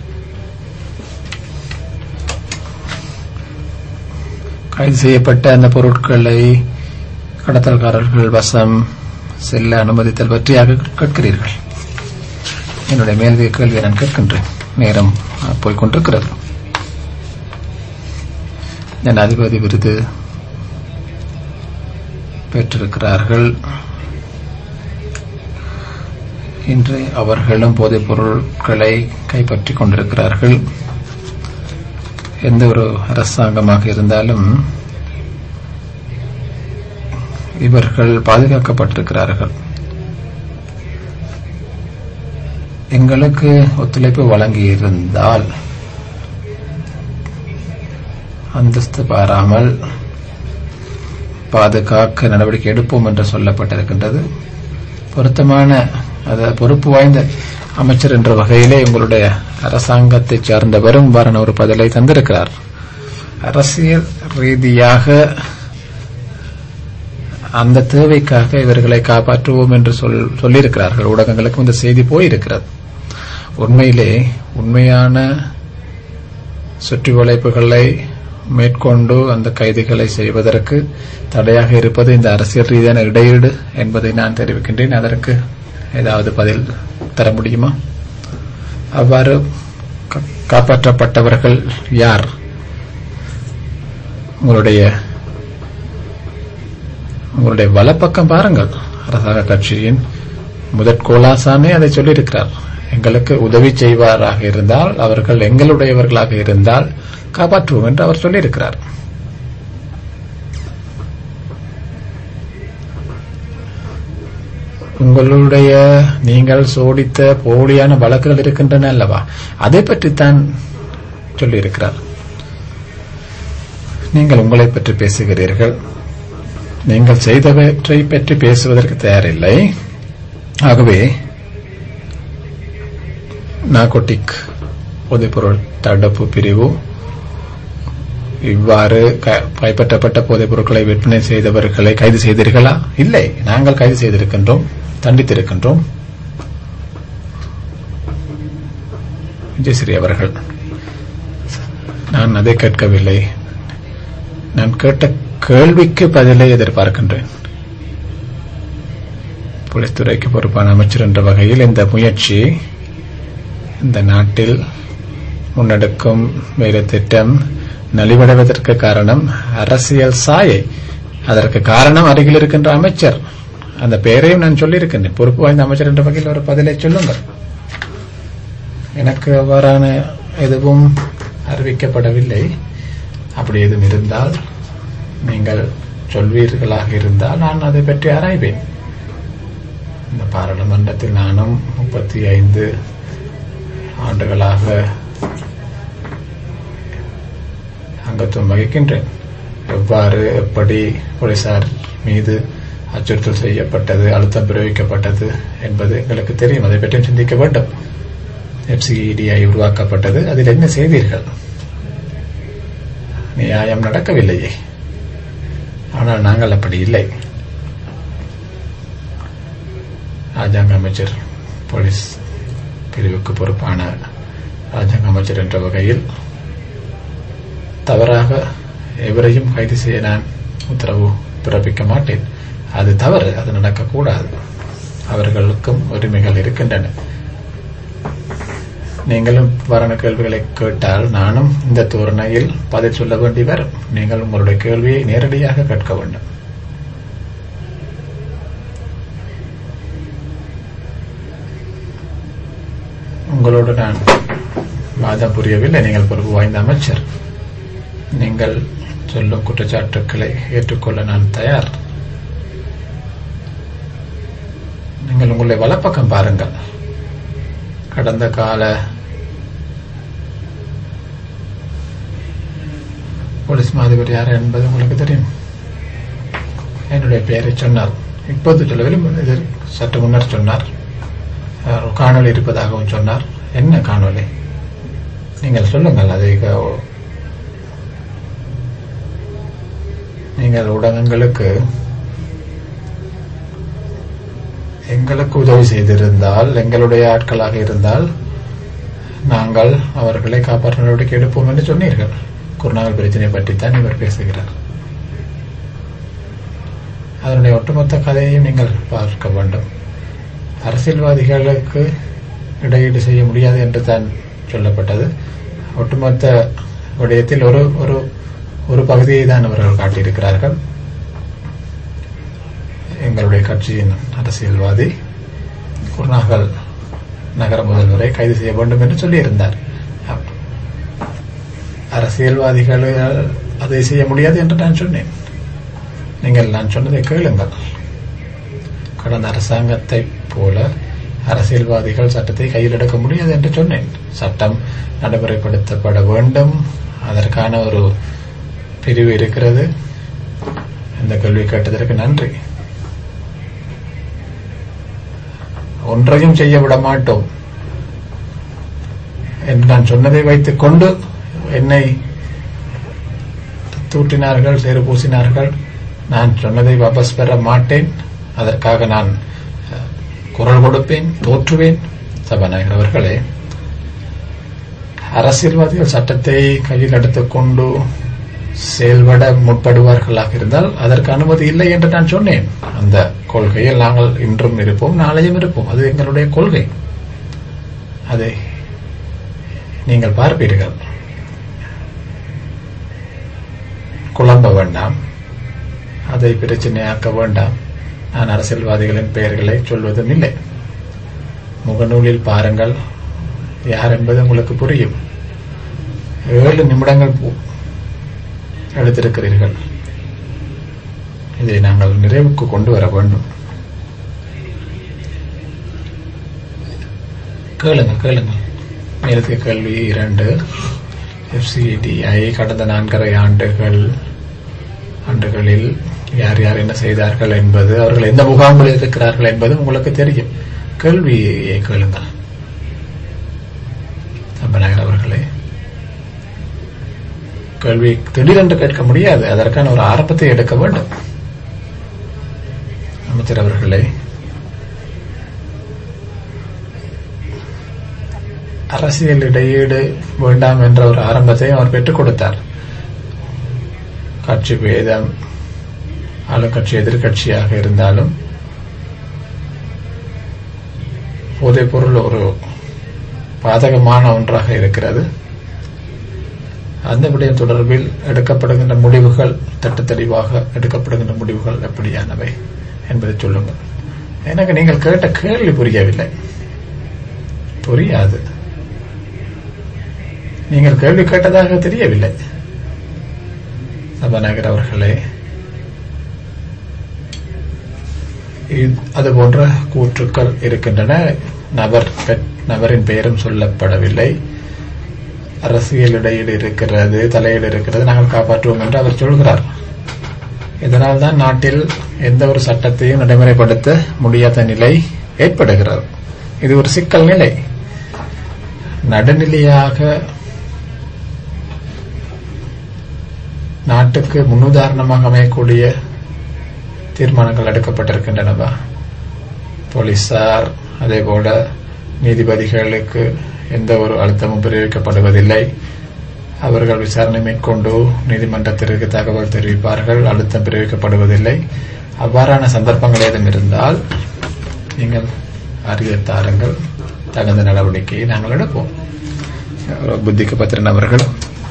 கைது செய்யப்பட்ட அந்த பொருட்களை கடத்தல்காரர்கள் வசம் செல்ல அனுமதித்தல் பற்றியாக கேட்கிறீர்கள் என்னுடைய மேலதிக கேள்வியை நான் கேட்கின்றேன் நேரம் அஹ், போய்க் கொண்டிருக்கிறது ஜனாதிபதி விருது பெற்றிருக்கிறார்கள் இன்று அவர்களும் போதைப் பொருட்களை கைப்பற்றிக் கொண்டிருக்கிறார்கள் எந்த ஒரு அரசாங்கமாக இருந்தாலும் இவர்கள் பாதுகாக்கப்பட்டிருக்கிறார்கள் எங்களுக்கு ஒத்துழைப்பு வழங்கியிருந்தால் அந்தஸ்து பாராமல் பாதுகாக்க நடவடிக்கை எடுப்போம் என்று சொல்லப்பட்டிருக்கின்றது பொருத்தமான அதாவது பொறுப்பு வாய்ந்த அமைச்சர் என்ற வகையிலே உங்களுடைய அரசாங்கத்தை சார்ந்தவரும் வாரான ஒரு பதிலை தந்திருக்கிறார் அரசியல் ரீதியாக அந்த தேவைக்காக இவர்களை காப்பாற்றுவோம் என்று சொல் சொல்லியிருக்கிறார்கள் ஊடகங்களுக்கும் இந்த செய்தி போயிருக்கிறது உண்மையிலே உண்மையான சுற்றி வளைப்புகளை மேற்கொண்டு அந்த கைதுகளை செய்வதற்கு தடையாக இருப்பது இந்த அரசியல் ரீதியான இடையீடு என்பதை நான் தெரிவிக்கின்றேன் அதற்கு ஏதாவது பதில் தர முடியுமா அவ்வாறு கா- காப்பாற்றப்பட்டவர்கள் யார் உங்களுடைய உங்களுடைய வலப்பக்கம் பாருங்கள் அரசாங்க கட்சியின் முதற் கோலாசாமி அதை சொல்லியிருக்கிறார் எங்களுக்கு உதவி செய்வாராக இருந்தால் அவர்கள் எங்களுடையவர்களாக இருந்தால் காப்பாற்றுவோம் என்று அவர் சொல்லியிருக்கிறார் உங்களுடைய நீங்கள் சோடித்த போலியான வழக்குகள் இருக்கின்றன அல்லவா அதை பற்றித்தான் சொல்லியிருக்கிறார் நீங்கள் உங்களை பற்றி பேசுகிறீர்கள் நீங்கள் செய்தவற்றை பற்றி பேசுவதற்கு தயாரில்லை ஆகவே நாகோட்டிக் போதைப்பொருள் தடுப்பு பிரிவு இவ்வாறு க- கைப்பற்றப்பட்ட போதைப் பொருட்களை விற்பனை செய்தவர்களை கைது செய்தீர்களா இல்லை நாங்கள் கைது செய்திருக்கின்றோம் தண்டித்திருக்கின்றோம் விஜயஸ்ரீ அவர்கள் நான் அதை கேட்கவில்லை நான் கேட்ட கேள்விக்கு பதிலை எதிர்பார்க்கின்றேன் போலீஸ் துறைக்கு பொறுப்பான அமைச்சர் என்ற வகையில் இந்த முயற்சி இந்த நாட்டில் முன்னெடுக்கும் வேலை திட்டம் நலிவடைவதற்கு காரணம் அரசியல் சாயை அதற்கு காரணம் அருகில் இருக்கின்ற அமைச்சர் அந்த பெயரையும் நான் சொல்லியிருக்கின்றேன் பொறுப்பு வாய்ந்த அமைச்சர் என்ற வகையில் ஒரு பதிலை சொல்லுங்கள் எனக்கு அவ்வாறான எதுவும் அறிவிக்கப்படவில்லை அப்படி எதுவும் இருந்தால் நீங்கள் சொல்வீர்களாக இருந்தால் நான் அதை பற்றி ஆராய்வேன் இந்த பாராளுமன்றத்தில் நானும் முப்பத்தி ஐந்து ஆண்டுகளாக அங்கத்துவம் வகிக்கின்றேன் எவ்வாறு எப்படி போலீசார் மீது அச்சுறுத்தல் செய்யப்பட்டது அழுத்தம் பிரயோகிக்கப்பட்டது என்பது எங்களுக்கு தெரியும் அதை பற்றியும் சிந்திக்க வேண்டும் எஃப்சிஇடிஐ உருவாக்கப்பட்டது அதில் என்ன செய்தீர்கள் நியாயம் நடக்கவில்லையே ஆனால் நாங்கள் அப்படி இல்லை ராஜாங்க அமைச்சர் போலீஸ் பிரிவுக்கு பொறுப்பான ராஜாங்க அமைச்சர் என்ற வகையில் தவறாக எவரையும் கைது செய்ய நான் உத்தரவு பிறப்பிக்க மாட்டேன் அது தவறு அது நடக்கக்கூடாது அவர்களுக்கும் உரிமைகள் இருக்கின்றன நீங்களும் வரண கேள்விகளை கேட்டால் நானும் இந்த தோரணையில் பதில் சொல்ல வேண்டி வரும் நீங்கள் உங்களுடைய கேள்வியை நேரடியாக கேட்க வேண்டும் உங்களோடு நான் வாதம் புரியவில்லை நீங்கள் பொறுப்பு வாய்ந்த அமைச்சர் நீங்கள் சொல்லும் குற்றச்சாட்டுக்களை ஏற்றுக்கொள்ள நான் தயார் நீங்கள் உங்களுடைய வலப்பக்கம் பாருங்கள் கடந்த கால போலீஸ் மாதிபர் யார் என்பது உங்களுக்கு தெரியும் என்னுடைய பெயரை சொன்னார் இப்போது சொல்லவில்லை இது சற்று முன்னர் சொன்னார் அவர் காணொளி இருப்பதாகவும் சொன்னார் என்ன காணொளி நீங்கள் சொல்லுங்கள் அதை க- நீங்கள் ஊடகங்களுக்கு எங்களுக்கு உதவி செய்திருந்தால் எங்களுடைய ஆட்களாக இருந்தால் நாங்கள் அவர்களை காப்பாற்ற நடவடிக்கை எடுப்போம் என்று சொன்னீர்கள் குருநாகல் பிரச்சனை பற்றித்தான் இவர் பேசுகிறார் அதனுடைய ஒட்டுமொத்த கதையையும் நீங்கள் பார்க்க வேண்டும் அரசியல்வாதிகளுக்கு இடையீடு செய்ய முடியாது என்று தான் சொல்லப்பட்டது ஒட்டுமொத்த விடயத்தில் ஒரு ஒரு ஒரு பகுதியை தான் அவர்கள் காட்டியிருக்கிறார்கள் எங்களுடைய கட்சியின் அரசியல்வாதி குருநாகல் நகர முதல்வரை கைது செய்ய வேண்டும் என்று சொல்லியிருந்தார் அரசியல்வாதிகள் அதை செய்ய முடியாது என்று நான் சொன்னேன் நீங்கள் நான் சொன்னதை கேளுங்கள் கடந்த அரசாங்கத்தை போல அரசியல்வாதிகள் சட்டத்தை கையில் எடுக்க முடியாது என்று சொன்னேன் சட்டம் நடைமுறைப்படுத்தப்பட வேண்டும் அதற்கான ஒரு பிரிவு இருக்கிறது இந்த கேள்வி கேட்டதற்கு நன்றி ஒன்றையும் செய்ய விட மாட்டோம் என்று நான் சொன்னதை வைத்துக் கொண்டு என்னை தூட்டினார்கள் சேறு பூசினார்கள் நான் சொன்னதை வாபஸ் பெற மாட்டேன் அதற்காக நான் அஹ், குரல் கொடுப்பேன் தோற்றுவேன் சபாநாயகர் அவர்களே அரசியல்வாதிகள் சட்டத்தை கையில் எடுத்துக்கொண்டு செயல்பட முற்படுவார்களாக இருந்தால் அதற்கு அனுமதி இல்லை என்று நான் சொன்னேன் அந்த கொள்கையில் நாங்கள் இன்றும் இருப்போம் நாளையும் இருப்போம் அது எங்களுடைய கொள்கை அதை நீங்கள் பார்ப்பீர்கள் குழம்ப வேண்டாம் அதை பிரச்சனையாக்க வேண்டாம் நான் அரசியல்வாதிகளின் பெயர்களை சொல்வதும் இல்லை முகநூலில் பாருங்கள் யார் என்பது உங்களுக்கு புரியும் ஏழு நிமிடங்கள் பு- எடுத்திருக்கிறீர்கள் இதை நாங்கள் நிறைவுக்கு கொண்டு வர வேண்டும் கேளுங்கள் கேளுங்கள் மேலத்திய கல்வி இரண்டு எஃப்சிடிஐ கடந்த நான்கரை ஆண்டுகள் ஆண்டுகளில் யார் யார் என்ன செய்தார்கள் என்பது அவர்கள் எந்த முகாம்களில் இருக்கிறார்கள் என்பது உங்களுக்கு தெரியும் கேள்வியை கேளுங்கள் சம்பநாயகர் அவர்களே கேள்வி திடீரென்று கேட்க முடியாது அதற்கான ஒரு ஆரம்பத்தை எடுக்க வேண்டும் அமைச்சர் அவர்களே அரசியல் இடையீடு வேண்டாம் என்ற ஒரு ஆரம்பத்தை அவர் பெற்றுக் கொடுத்தார் கட்சி பேதம் ஆளுங்கட்சி எதிர்கட்சியாக இருந்தாலும் போதைப் பொருள் ஒரு பாதகமான ஒன்றாக இருக்கிறது அந்த விடயம் தொடர்பில் எடுக்கப்படுகின்ற முடிவுகள் திட்டத்தெளிவாக எடுக்கப்படுகின்ற முடிவுகள் எப்படியானவை என்பதை சொல்லுங்கள் எனக்கு நீங்கள் கேட்ட கேள்வி புரியவில்லை புரியாது நீங்கள் கேள்வி கேட்டதாக தெரியவில்லை சபாநாயகர் அவர்களே இது- அது போன்ற கூற்றுக்கள் இருக்கின்றன நபர் பெ- நபரின் பெயரும் சொல்லப்படவில்லை அரசியல் இடையீடு இருக்கிறது தலையீடு இருக்கிறது நாங்கள் காப்பாற்றுவோம் என்று அவர் சொல்கிறார் இதனால் தான் நாட்டில் எந்த ஒரு சட்டத்தையும் நடைமுறைப்படுத்த முடியாத நிலை ஏற்படுகிறது இது ஒரு சிக்கல் நிலை நடுநிலையாக நாட்டுக்கு முன்னுதாரணமாக அமையக்கூடிய தீர்மானங்கள் எடுக்கப்பட்டிருக்கின்றனவா போலீசார் அதேபோல நீதிபதிகளுக்கு எந்த ஒரு அழுத்தமும் பிரயோகிக்கப்படுவதில்லை அவர்கள் விசாரணை மேற்கொண்டு நீதிமன்றத்திற்கு தகவல் தெரிவிப்பார்கள் அழுத்தம் பிரயோகிக்கப்படுவதில்லை அவ்வாறான சந்தர்ப்பங்கள் ஏதும் இருந்தால் நீங்கள் அறிய தாருங்கள் தகுந்த நடவடிக்கையை நாங்கள் எடுப்போம் புத்திக்கு பத்திரன் அவர்கள்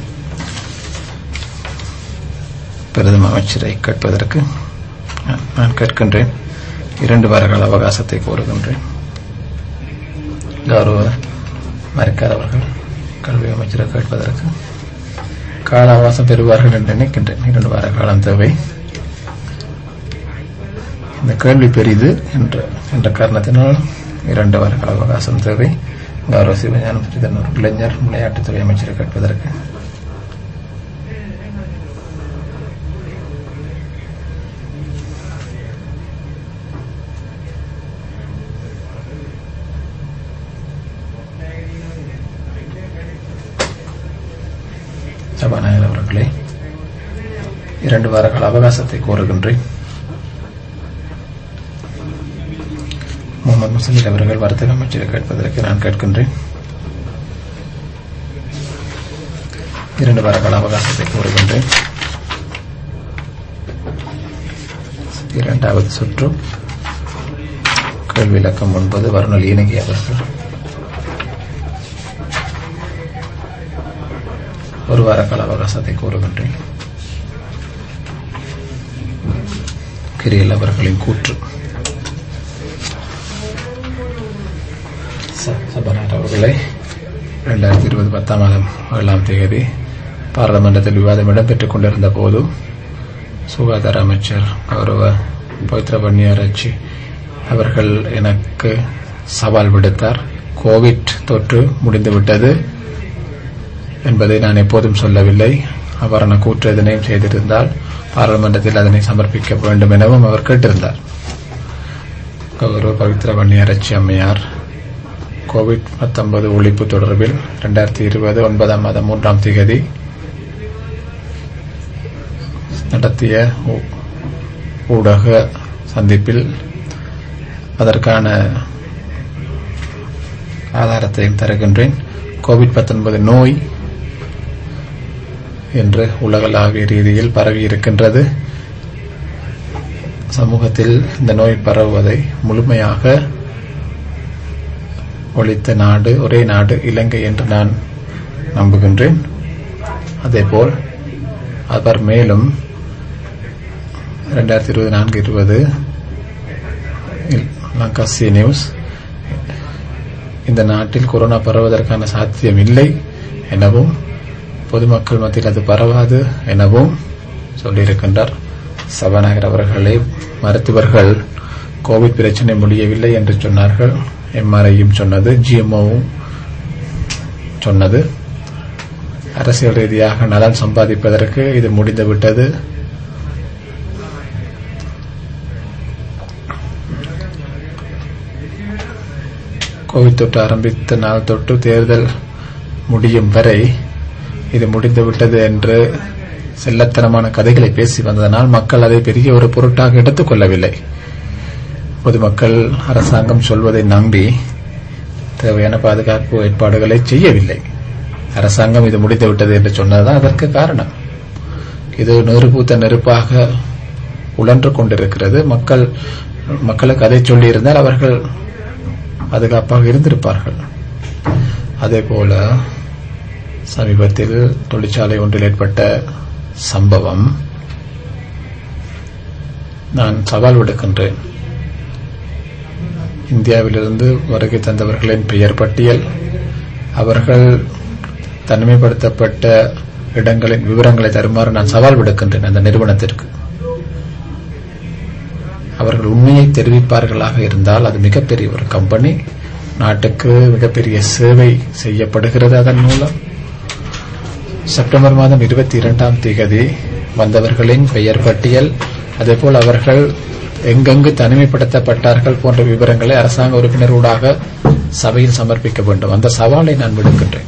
பிரதம அமைச்சரை கேட்பதற்கு நான் நான் கேட்கின்றேன் இரண்டு வார கால அவகாசத்தை கோருகின்றேன் கௌரவ மறைக்கார் அவர்கள் கல்வி அமைச்சரை கேட்பதற்கு கால அவகாசம் பெறுவார்கள் என்று நினைக்கின்றேன் இரண்டு வார காலம் தேவை இந்த கேள்வி பெரிது என்ற என்ற காரணத்தினால் இரண்டு வார கால அவகாசம் தேவை கௌரவ சிவஞானம் சிதம்பரம் இளைஞர் விளையாட்டுத்துறை அமைச்சரை கேட்பதற்கு சபாநாயகர் அவர்களே இரண்டு வார கால அவகாசத்தை கோருகின்றேன் முகமது முசலில் அவர்கள் வர்த்தக அமைச்சரை கேட்பதற்கு நான் கேட்கின்றேன் இரண்டு வார கால அவகாசத்தை கோருகின்றேன் இரண்டாவது சுற்று கேள்வி இலக்கம் ஒன்பது வருணல் ஈனகி அவர்கள் ஒரு வார கால அவகாசத்தை கோருகின்றேன் கிரியல் அவர்களின் கூற்று ச- சபாநாயகர் அவர்களே இரண்டாயிரத்தி இருபது பத்தாம் மாதம் ஏழாம் தேதி பாராளுமன்றத்தில் விவாதம் இடம்பெற்றுக் கொண்டிருந்த போது சுகாதார அமைச்சர் கௌரவ பவித்ர பன்னியாராச்சி அவர்கள் எனக்கு சவால் விடுத்தார் கோவிட் தொற்று முடிந்துவிட்டது என்பதை நான் எப்போதும் சொல்லவில்லை அவ்வாறான கூற்று எதனையும் செய்திருந்தால் பாராளுமன்றத்தில் அதனை சமர்ப்பிக்க வேண்டும் எனவும் அவர் கேட்டிருந்தார் கௌரவ பவித்ர வன்னியரட்சி அம்மையார் கோவிட் 19 ஒழிப்பு தொடர்பில் 2020 இருபது ஒன்பதாம் மாதம் மூன்றாம் திகதி நடத்திய ஊ- ஊடக சந்திப்பில் அதற்கான ஆதாரத்தையும் தருகின்றேன் கோவிட் 19 நோய் என்று உலகளாவிய ரீதியில் பரவி இருக்கின்றது சமூகத்தில் இந்த நோய் பரவுவதை முழுமையாக ஒழித்த நாடு ஒரே நாடு இலங்கை என்று நான் நம்புகின்றேன் அதேபோல் அவர் மேலும் இரண்டாயிரத்தி இருபது நான்கு இருபது லங்கா சி நியூஸ் இந்த நாட்டில் கொரோனா பரவுவதற்கான சாத்தியம் இல்லை எனவும் பொதுமக்கள் மத்தியில் அது பரவாது எனவும் சொல்லியிருக்கின்றார் சபாநாயகர் அவர்களே மருத்துவர்கள் கோவிட் பிரச்சனை முடியவில்லை என்று சொன்னார்கள் எம்ஆர்ஐயும் சொன்னது ஜிஎம்ஓவும் சொன்னது அரசியல் ரீதியாக நலன் சம்பாதிப்பதற்கு இது முடிந்துவிட்டது கோவிட் தொற்று ஆரம்பித்த நாள் தொட்டு தேர்தல் முடியும் வரை இது முடிந்துவிட்டது என்று செல்லத்தனமான கதைகளை பேசி வந்ததனால் மக்கள் அதை பெரிய ஒரு பொருட்டாக எடுத்துக் கொள்ளவில்லை பொதுமக்கள் அரசாங்கம் சொல்வதை நம்பி தேவையான பாதுகாப்பு ஏற்பாடுகளை செய்யவில்லை அரசாங்கம் இது முடிந்துவிட்டது என்று சொன்னதுதான் அதற்கு காரணம் இது நெருப்பூத்த நெருப்பாக உழன்று கொண்டிருக்கிறது மக்கள் மக்களுக்கு அதை சொல்லியிருந்தால் அவர்கள் பாதுகாப்பாக இருந்திருப்பார்கள் அதே போல சமீபத்தில் தொழிற்சாலை ஒன்றில் ஏற்பட்ட சம்பவம் நான் சவால் விடுக்கின்றேன் இந்தியாவிலிருந்து வருகை தந்தவர்களின் பெயர் பட்டியல் அவர்கள் தனிமைப்படுத்தப்பட்ட இடங்களின் விவரங்களை தருமாறு நான் சவால் விடுக்கின்றேன் அந்த நிறுவனத்திற்கு அவர்கள் உண்மையை தெரிவிப்பார்களாக இருந்தால் அது மிகப்பெரிய ஒரு கம்பெனி நாட்டுக்கு மிகப்பெரிய சேவை செய்யப்படுகிறது அதன் மூலம் செப்டம்பர் மாதம் இருபத்தி இரண்டாம் தேதி வந்தவர்களின் பெயர் பட்டியல் அதேபோல் அவர்கள் எங்கெங்கு தனிமைப்படுத்தப்பட்டார்கள் போன்ற விவரங்களை அரசாங்க உறுப்பினர் ஊடாக சபையில் சமர்ப்பிக்க வேண்டும் அந்த சவாலை நான் விடுக்கின்றேன்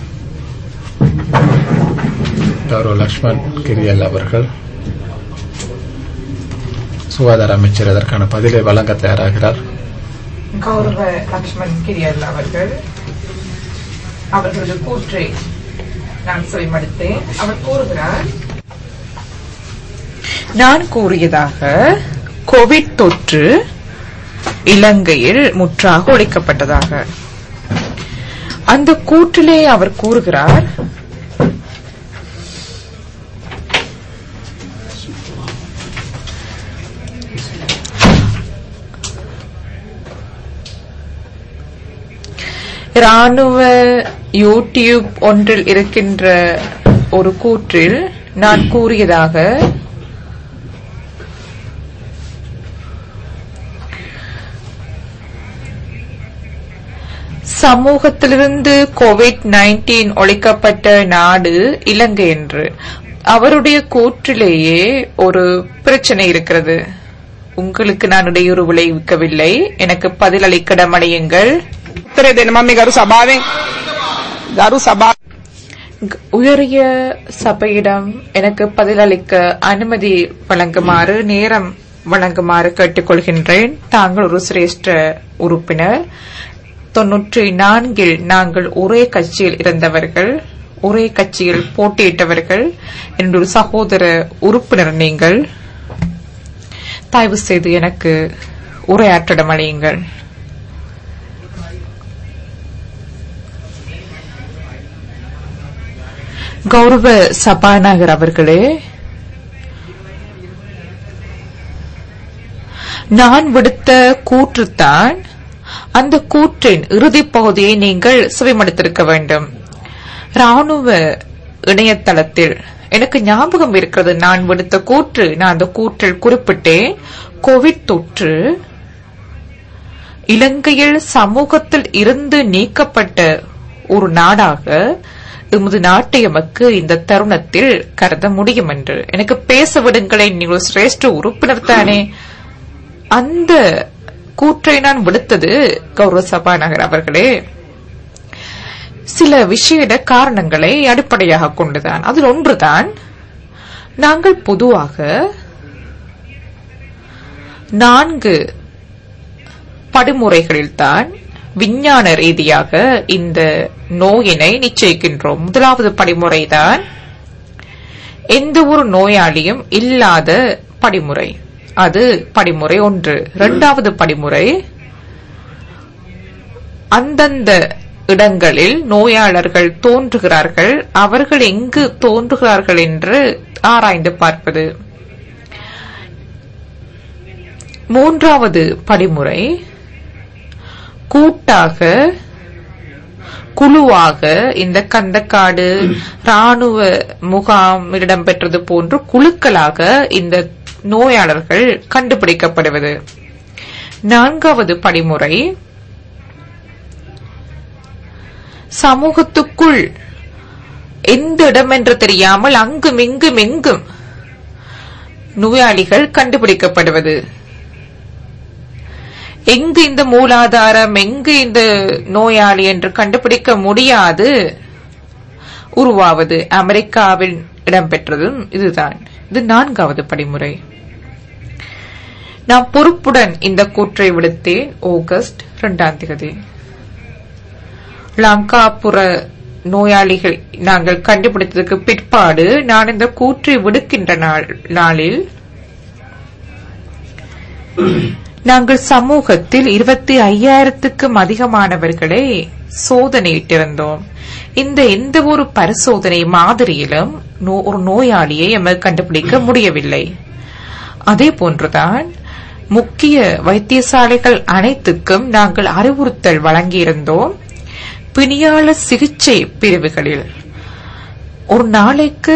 கௌரவ லக்ஷ்மண் கிரியல் அவர்கள் சுகாதார அமைச்சர் அதற்கான பதிலை வழங்க தயாராகிறார் கௌரவ லக்ஷ்மண் கிரியல் அவர்கள் அவர்களது கூற்றை நான் செவிமடுத்தேன் அவர் கூறுகிறார் நான் கூறியதாக கோவிட் தொற்று இலங்கையில் முற்றாக ஒழிக்கப்பட்டதாக அந்த கூற்றிலே அவர் கூறுகிறார் ராணுவ யூடியூப் ஒன்றில் இருக்கின்ற ஒரு கூற்றில் நான் கூறியதாக சமூகத்திலிருந்து கோவிட் 19 ஒழிக்கப்பட்ட நாடு இலங்கை என்று அவருடைய கூற்றிலேயே ஒரு பிரச்சனை இருக்கிறது உங்களுக்கு நான் இடையூறு விளைவிக்கவில்லை எனக்கு பதிலளிக்க இடமடையுங்கள் උත්තරේ දෙන්න මම මේ ගරු සභාවෙන් ගරු සභා உயரிய சபையிடம் எனக்கு பதிலளிக்க அனுமதி வழங்குமாறு நேரம் வழங்குமாறு கேட்டுக்கொள்கின்றேன் தாங்கள் ஒரு சிரேஷ்ட உறுப்பினர் தொன்னூற்றி நான்கில் நாங்கள் ஒரே கட்சியில் இருந்தவர்கள் ஒரே கட்சியில் போட்டியிட்டவர்கள் என்னுடைய சகோதர உறுப்பினர் நீங்கள் தயவு செய்து எனக்கு உரையாற்றிடம் அளியுங்கள் கௌரவ சபாநாயகர் அவர்களே நான் விடுத்த கூற்றுத்தான் அந்த கூற்றின் இறுதிப் பகுதியை நீங்கள் செவிமடுத்திருக்க வேண்டும் ராணுவ இணையதளத்தில் எனக்கு ஞாபகம் இருக்கிறது நான் விடுத்த கூற்று நான் அந்த கூற்றில் குறிப்பிட்டேன் கோவிட் தொற்று இலங்கையில் சமூகத்தில் இருந்து நீக்கப்பட்ட ஒரு நாடாக எமது நாட்டை எமக்கு இந்த தருணத்தில் கருத முடியும் என்று எனக்கு பேச விடுங்களேன் நீங்கள் சிரேஷ்ட உறுப்பினர் தானே அந்த கூற்றை நான் விடுத்தது கௌரவ சபாநாயகர் அவர்களே சில விஷய காரணங்களை அடிப்படையாக கொண்டுதான் அதில் ஒன்றுதான் நாங்கள் பொதுவாக நான்கு படிமுறைகளில்தான் விஞ்ஞான ரீதியாக இந்த நோயினை நிச்சயிக்கின்றோம் முதலாவது படிமுறைதான் எந்த ஒரு நோயாளியும் இல்லாத படிமுறை அது படிமுறை ஒன்று இரண்டாவது படிமுறை அந்தந்த இடங்களில் நோயாளர்கள் தோன்றுகிறார்கள் அவர்கள் எங்கு தோன்றுகிறார்கள் என்று ஆராய்ந்து பார்ப்பது மூன்றாவது படிமுறை கூட்டாக குழுவாக இந்த கந்தக்காடு ராணுவ முகாம் இடம்பெற்றது போன்று குழுக்களாக இந்த நோயாளர்கள் கண்டுபிடிக்கப்படுவது நான்காவது படிமுறை சமூகத்துக்குள் எந்த இடம் என்று தெரியாமல் அங்கும் இங்கும் எங்கும் நோயாளிகள் கண்டுபிடிக்கப்படுவது எங்கு இந்த மூலாதாரம் எங்கு இந்த நோயாளி என்று கண்டுபிடிக்க முடியாது உருவாவது அமெரிக்காவில் இடம்பெற்றதும் இதுதான் இது நான்காவது படிமுறை நான் பொறுப்புடன் இந்த கூற்றை விடுத்தேன் ஆகஸ்ட் இரண்டாம் தேதி லங்காபுர நோயாளிகள் நாங்கள் கண்டுபிடித்ததுக்கு பிற்பாடு நான் இந்த கூற்றை விடுக்கின்ற நாள் நாளில் நாங்கள் சமூகத்தில் இருபத்தி ஐயாயிரத்துக்கும் அதிகமானவர்களை சோதனையிட்டிருந்தோம் இந்த எந்த ஒரு பரிசோதனை மாதிரியிலும் நோ- ஒரு நோயாளியை எமக்கு கண்டுபிடிக்க முடியவில்லை அதே போன்றுதான் முக்கிய வைத்தியசாலைகள் அனைத்துக்கும் நாங்கள் அறிவுறுத்தல் வழங்கியிருந்தோம் பிணியாள சிகிச்சை பிரிவுகளில் ஒரு நாளைக்கு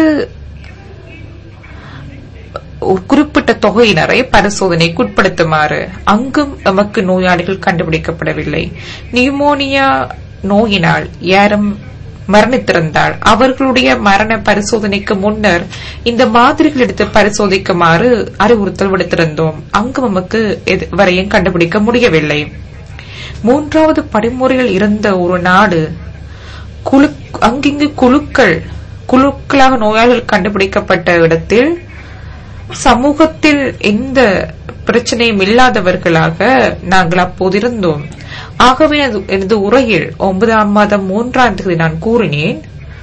ஒரு குறிப்பிட்ட தொகையினரை பரிசோதனைக்கு உட்படுத்துமாறு அங்கும் எமக்கு நோயாளிகள் கண்டுபிடிக்கப்படவில்லை நியூமோனியா நோயினால் யாரும் மரணித்திருந்தால் அவர்களுடைய மரண பரிசோதனைக்கு முன்னர் இந்த மாதிரிகள் எடுத்து பரிசோதிக்குமாறு அறிவுறுத்தல் விடுத்திருந்தோம் அங்கு நமக்கு எது- வரையும் கண்டுபிடிக்க முடியவில்லை மூன்றாவது படிமுறையில் இருந்த ஒரு நாடு குழு அங்கிங்கு குழுக்கள் குழுக்களாக நோயாளிகள் கண்டுபிடிக்கப்பட்ட இடத்தில் சமூகத்தில் எந்த பிரச்சனையும் இல்லாதவர்களாக நாங்கள் அப்போது இருந்தோம் ஆகவே அது- எனது உரையில் ஒன்பதாம் மாதம் மூன்றாம் தேதி நான் கூறினேன்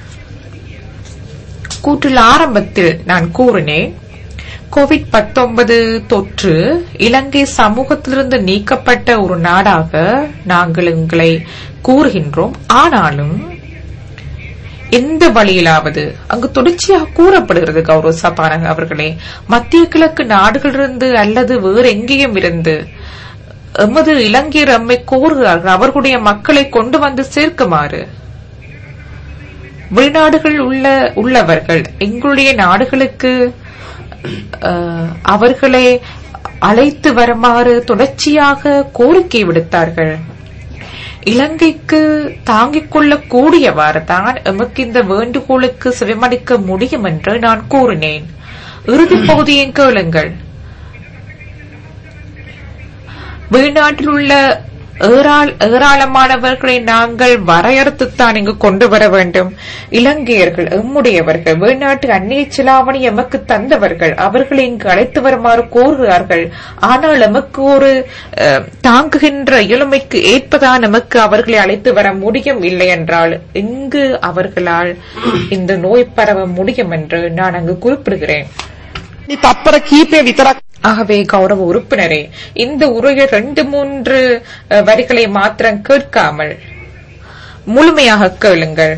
கூற்றில் ஆரம்பத்தில் நான் கூறினேன் கோவிட் 19 தொற்று இலங்கை சமூகத்திலிருந்து நீக்கப்பட்ட ஒரு நாடாக நாங்கள் எங்களை கூறுகின்றோம் ஆனாலும் எந்த வழியிலாவது அங்கு தொடர்ச்சியாக கூறப்படுகிறது கௌரவ சபானக அவர்களே மத்திய கிழக்கு நாடுகளிலிருந்து அல்லது வேறு எங்கேயும் இருந்து எமது இலங்கையர் எம்மை கோருகிறார்கள் அவர்களுடைய மக்களை கொண்டு வந்து சேர்க்குமாறு வெளிநாடுகள் உள்ள உள்ளவர்கள் எங்களுடைய நாடுகளுக்கு அஹ், அவர்களை அழைத்து வருமாறு தொடர்ச்சியாக கோரிக்கை விடுத்தார்கள் இலங்கைக்கு தாங்கிக் கொள்ளக்கூடியவாறு தான் எமக்கு இந்த வேண்டுகோளுக்கு செவிமடிக்க முடியும் என்று நான் கூறினேன் இறுதிப் பகுதியை கேளுங்கள் வெளிநாட்டில் உள்ள ஏராள் ஏராளமானவர்களை நாங்கள் வரையறுத்துத்தான் இங்கு கொண்டு வர வேண்டும் இலங்கையர்கள் எம்முடையவர்கள் வெளிநாட்டு அந்நிய சிலாவணி எமக்கு தந்தவர்கள் அவர்களை இங்கு அழைத்து வருமாறு கோருகிறார்கள் ஆனால் எமக்கு ஒரு அஹ், தாங்குகின்ற இயலுமைக்கு ஏற்பதான் நமக்கு அவர்களை அழைத்து வர முடியும் இல்லை என்றால் இங்கு அவர்களால் இந்த நோய் பரவ முடியும் என்று நான் அங்கு குறிப்பிடுகிறேன் තත්පර කීපය විතරක් ஆகவே கௌரவ உறுப்பினரே இந்த உரையில் ரெண்டு மூன்று அஹ், வரிகளை மாத்திரம் கேட்காமல் முழுமையாக கேளுங்கள்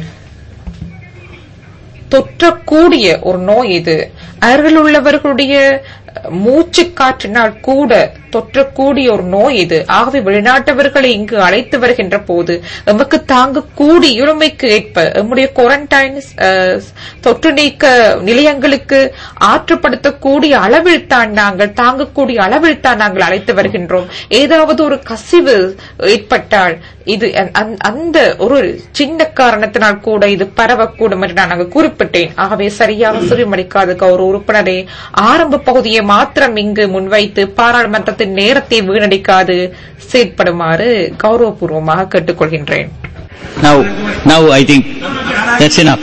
தொற்றக்கூடிய ஒரு நோய் இது அருகில் உள்ளவர்களுடைய மூச்சு காற்றினால் கூட தொற்றக்கூடிய ஒரு நோய் இது ஆகவே வெளிநாட்டவர்களை இங்கு அழைத்து வருகின்ற போது எமக்கு தாங்கக்கூடிய இளமைக்கு ஏற்ப எம்முடைய குவாரண்டைன் தொற்று நீக்க நிலையங்களுக்கு ஆற்றுப்படுத்தக்கூடிய அளவில் தான் நாங்கள் தாங்கக்கூடிய அளவில் தான் நாங்கள் அழைத்து வருகின்றோம் ஏதாவது ஒரு கசிவு ஏற்பட்டால் இது அந்த- அந்த- அந்த ஒரு சின்ன காரணத்தினால் கூட இது பரவக்கூடும் என்று நான் அங்கு குறிப்பிட்டேன் ஆகவே சரியாக செவிமடிக்காத கௌரவ உறுப்பினரே ஆரம்ப பகுதியை மாத்திரம் இங்கு முன்வைத்து பாராளுமன்றத்தின் நேரத்தை வீணடிக்காது செயற்படுமாறு கௌரவபூர்வமாக கேட்டுக்கொள்கின்றேன் Now, now I think that's enough.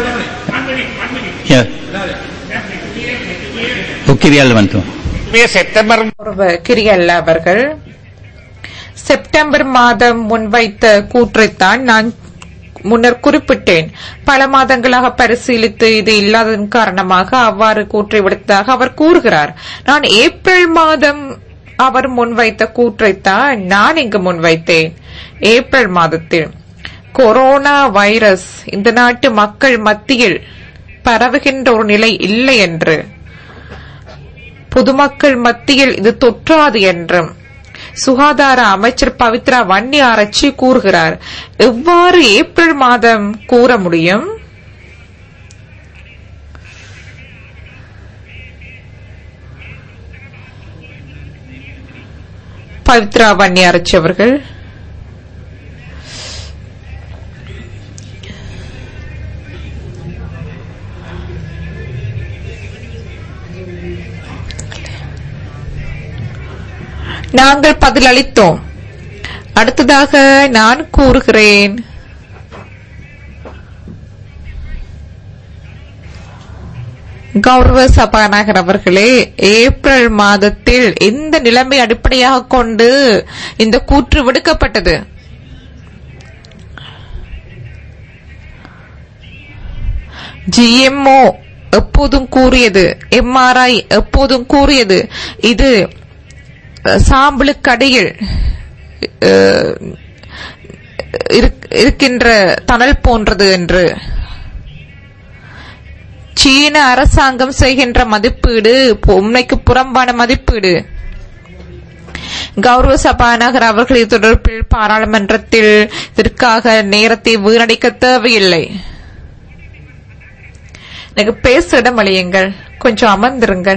Yeah. Ukirial Vantu. May September கௌரவ கிரியல்ல அவர்கள் செப்டம்பர் மாதம் முன்வைத்த கூற்றைத்தான் நான் முன்னர் குறிப்பிட்டேன் பல மாதங்களாக பரிசீலித்து இது இல்லாததன் காரணமாக அவ்வாறு கூற்றை விடுத்ததாக அவர் கூறுகிறார் நான் ஏப்ரல் மாதம் அவர் முன்வைத்த கூற்றைத்தான் நான் இங்கு முன்வைத்தேன் ஏப்ரல் மாதத்தில் கொரோனா வைரஸ் இந்த நாட்டு மக்கள் மத்தியில் பரவுகின்ற ஒரு நிலை இல்லை என்று பொதுமக்கள் மத்தியில் இது தொற்றாது என்றும் சுகாதார அமைச்சர் பவித்ரா வன்னி ஆராய்ச்சி கூறுகிறார் எவ்வாறு ஏப்ரல் மாதம் கூற முடியும் பவித்ரா வன்னி ஆராய்ச்சி அவர்கள் நாங்கள் பதிலளித்தோம் அடுத்ததாக நான் கூறுகிறேன் கௌரவ சபாநாயகர் அவர்களே ஏப்ரல் மாதத்தில் எந்த நிலைமை அடிப்படையாக கொண்டு இந்த கூற்று விடுக்கப்பட்டது ஜிஎம்ஓ எப்போதும் கூறியது எம்ஆர்ஐ எப்போதும் கூறியது இது சாம்பலுக்கடியில் அஹ், இருக்- இருக்கின்ற தணல் போன்றது என்று சீன அரசாங்கம் செய்கின்ற மதிப்பீடு பொ- உண்மைக்கு புறம்பான மதிப்பீடு கௌரவ சபாநாயகர் அவர்கள் இது தொடர்பில் பாராளுமன்றத்தில் இதற்காக நேரத்தை வீணடிக்க தேவையில்லை எனக்கு பேச இடமளியுங்கள் கொஞ்சம் அமர்ந்திருங்கள்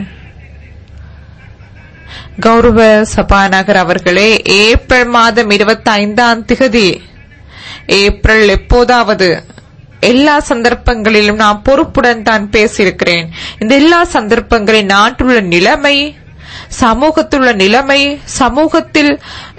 கௌரவ சபாநாயகர் அவர்களே ஏப்ரல் மாதம் இருபத்தி ஐந்தாம் திகதி ஏப்ரல் எப்போதாவது எல்லா சந்தர்ப்பங்களிலும் நான் பொறுப்புடன் தான் பேசியிருக்கிறேன் இந்த எல்லா சந்தர்ப்பங்களில் நாட்டுள்ள நிலைமை சமூகத்துள்ள நிலைமை சமூகத்தில்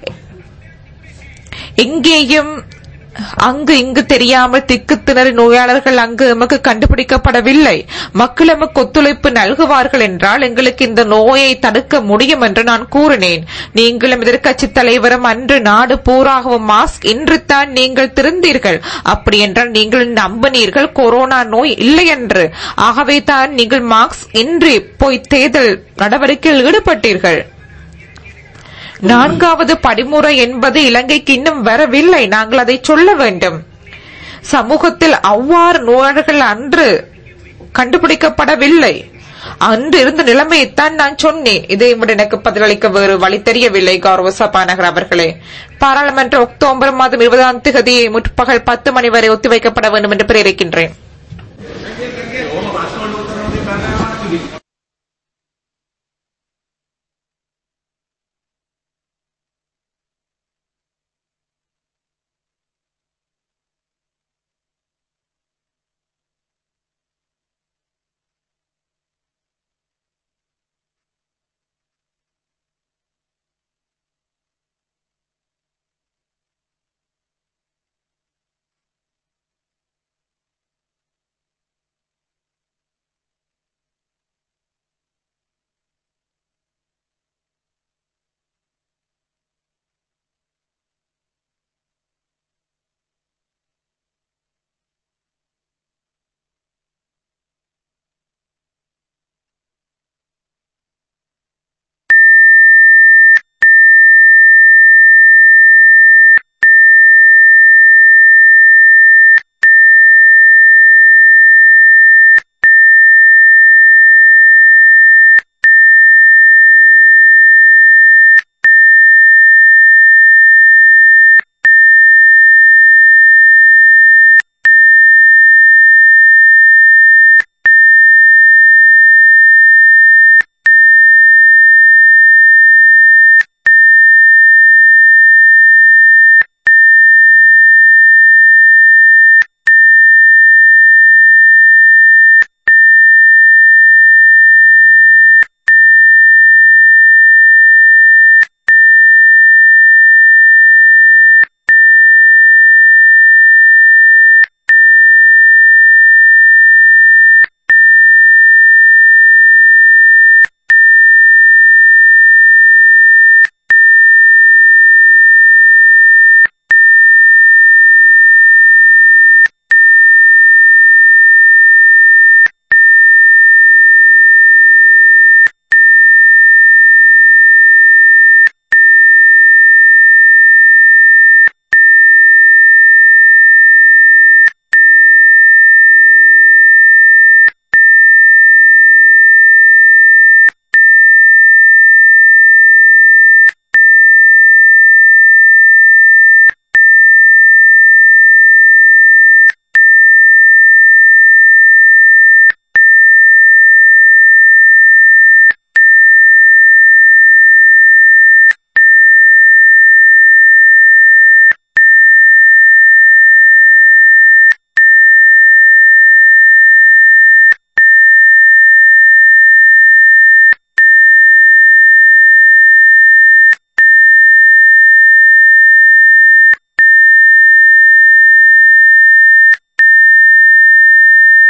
எங்கேயும் அங்கு இங்கு தெரியாமல் திக்கு திணறி நோயாளர்கள் அங்கு எமக்கு கண்டுபிடிக்கப்படவில்லை மக்கள் எமக்கு ஒத்துழைப்பு நல்குவார்கள் என்றால் எங்களுக்கு இந்த நோயை தடுக்க முடியும் என்று நான் கூறினேன் நீங்களும் எதிர்க்கட்சி தலைவரும் அன்று நாடு பூராகவும் மாஸ்க் இன்று தான் நீங்கள் திருந்தீர்கள் அப்படி என்றால் நீங்கள் நம்பினீர்கள் கொரோனா நோய் இல்லை என்று ஆகவே தான் நீங்கள் மாஸ்க் இன்றி போய் தேர்தல் நடவடிக்கையில் ஈடுபட்டீர்கள் நான்காவது படிமுறை என்பது இலங்கைக்கு இன்னும் வரவில்லை நாங்கள் அதை சொல்ல வேண்டும் சமூகத்தில் அவ்வாறு நோயாளர்கள் அன்று கண்டுபிடிக்கப்படவில்லை அன்று இருந்த நிலைமையைத்தான் நான் சொன்னேன் இதை விட எனக்கு பதிலளிக்க வேறு வழி தெரியவில்லை கௌரவ சபாநகர் அவர்களே பாராளுமன்ற அக்டோபர் மாதம் இருபதாம் தேதி முற்பகல் பத்து மணி வரை ஒத்திவைக்கப்பட வேண்டும் என்று பிரேரிக்கின்றேன்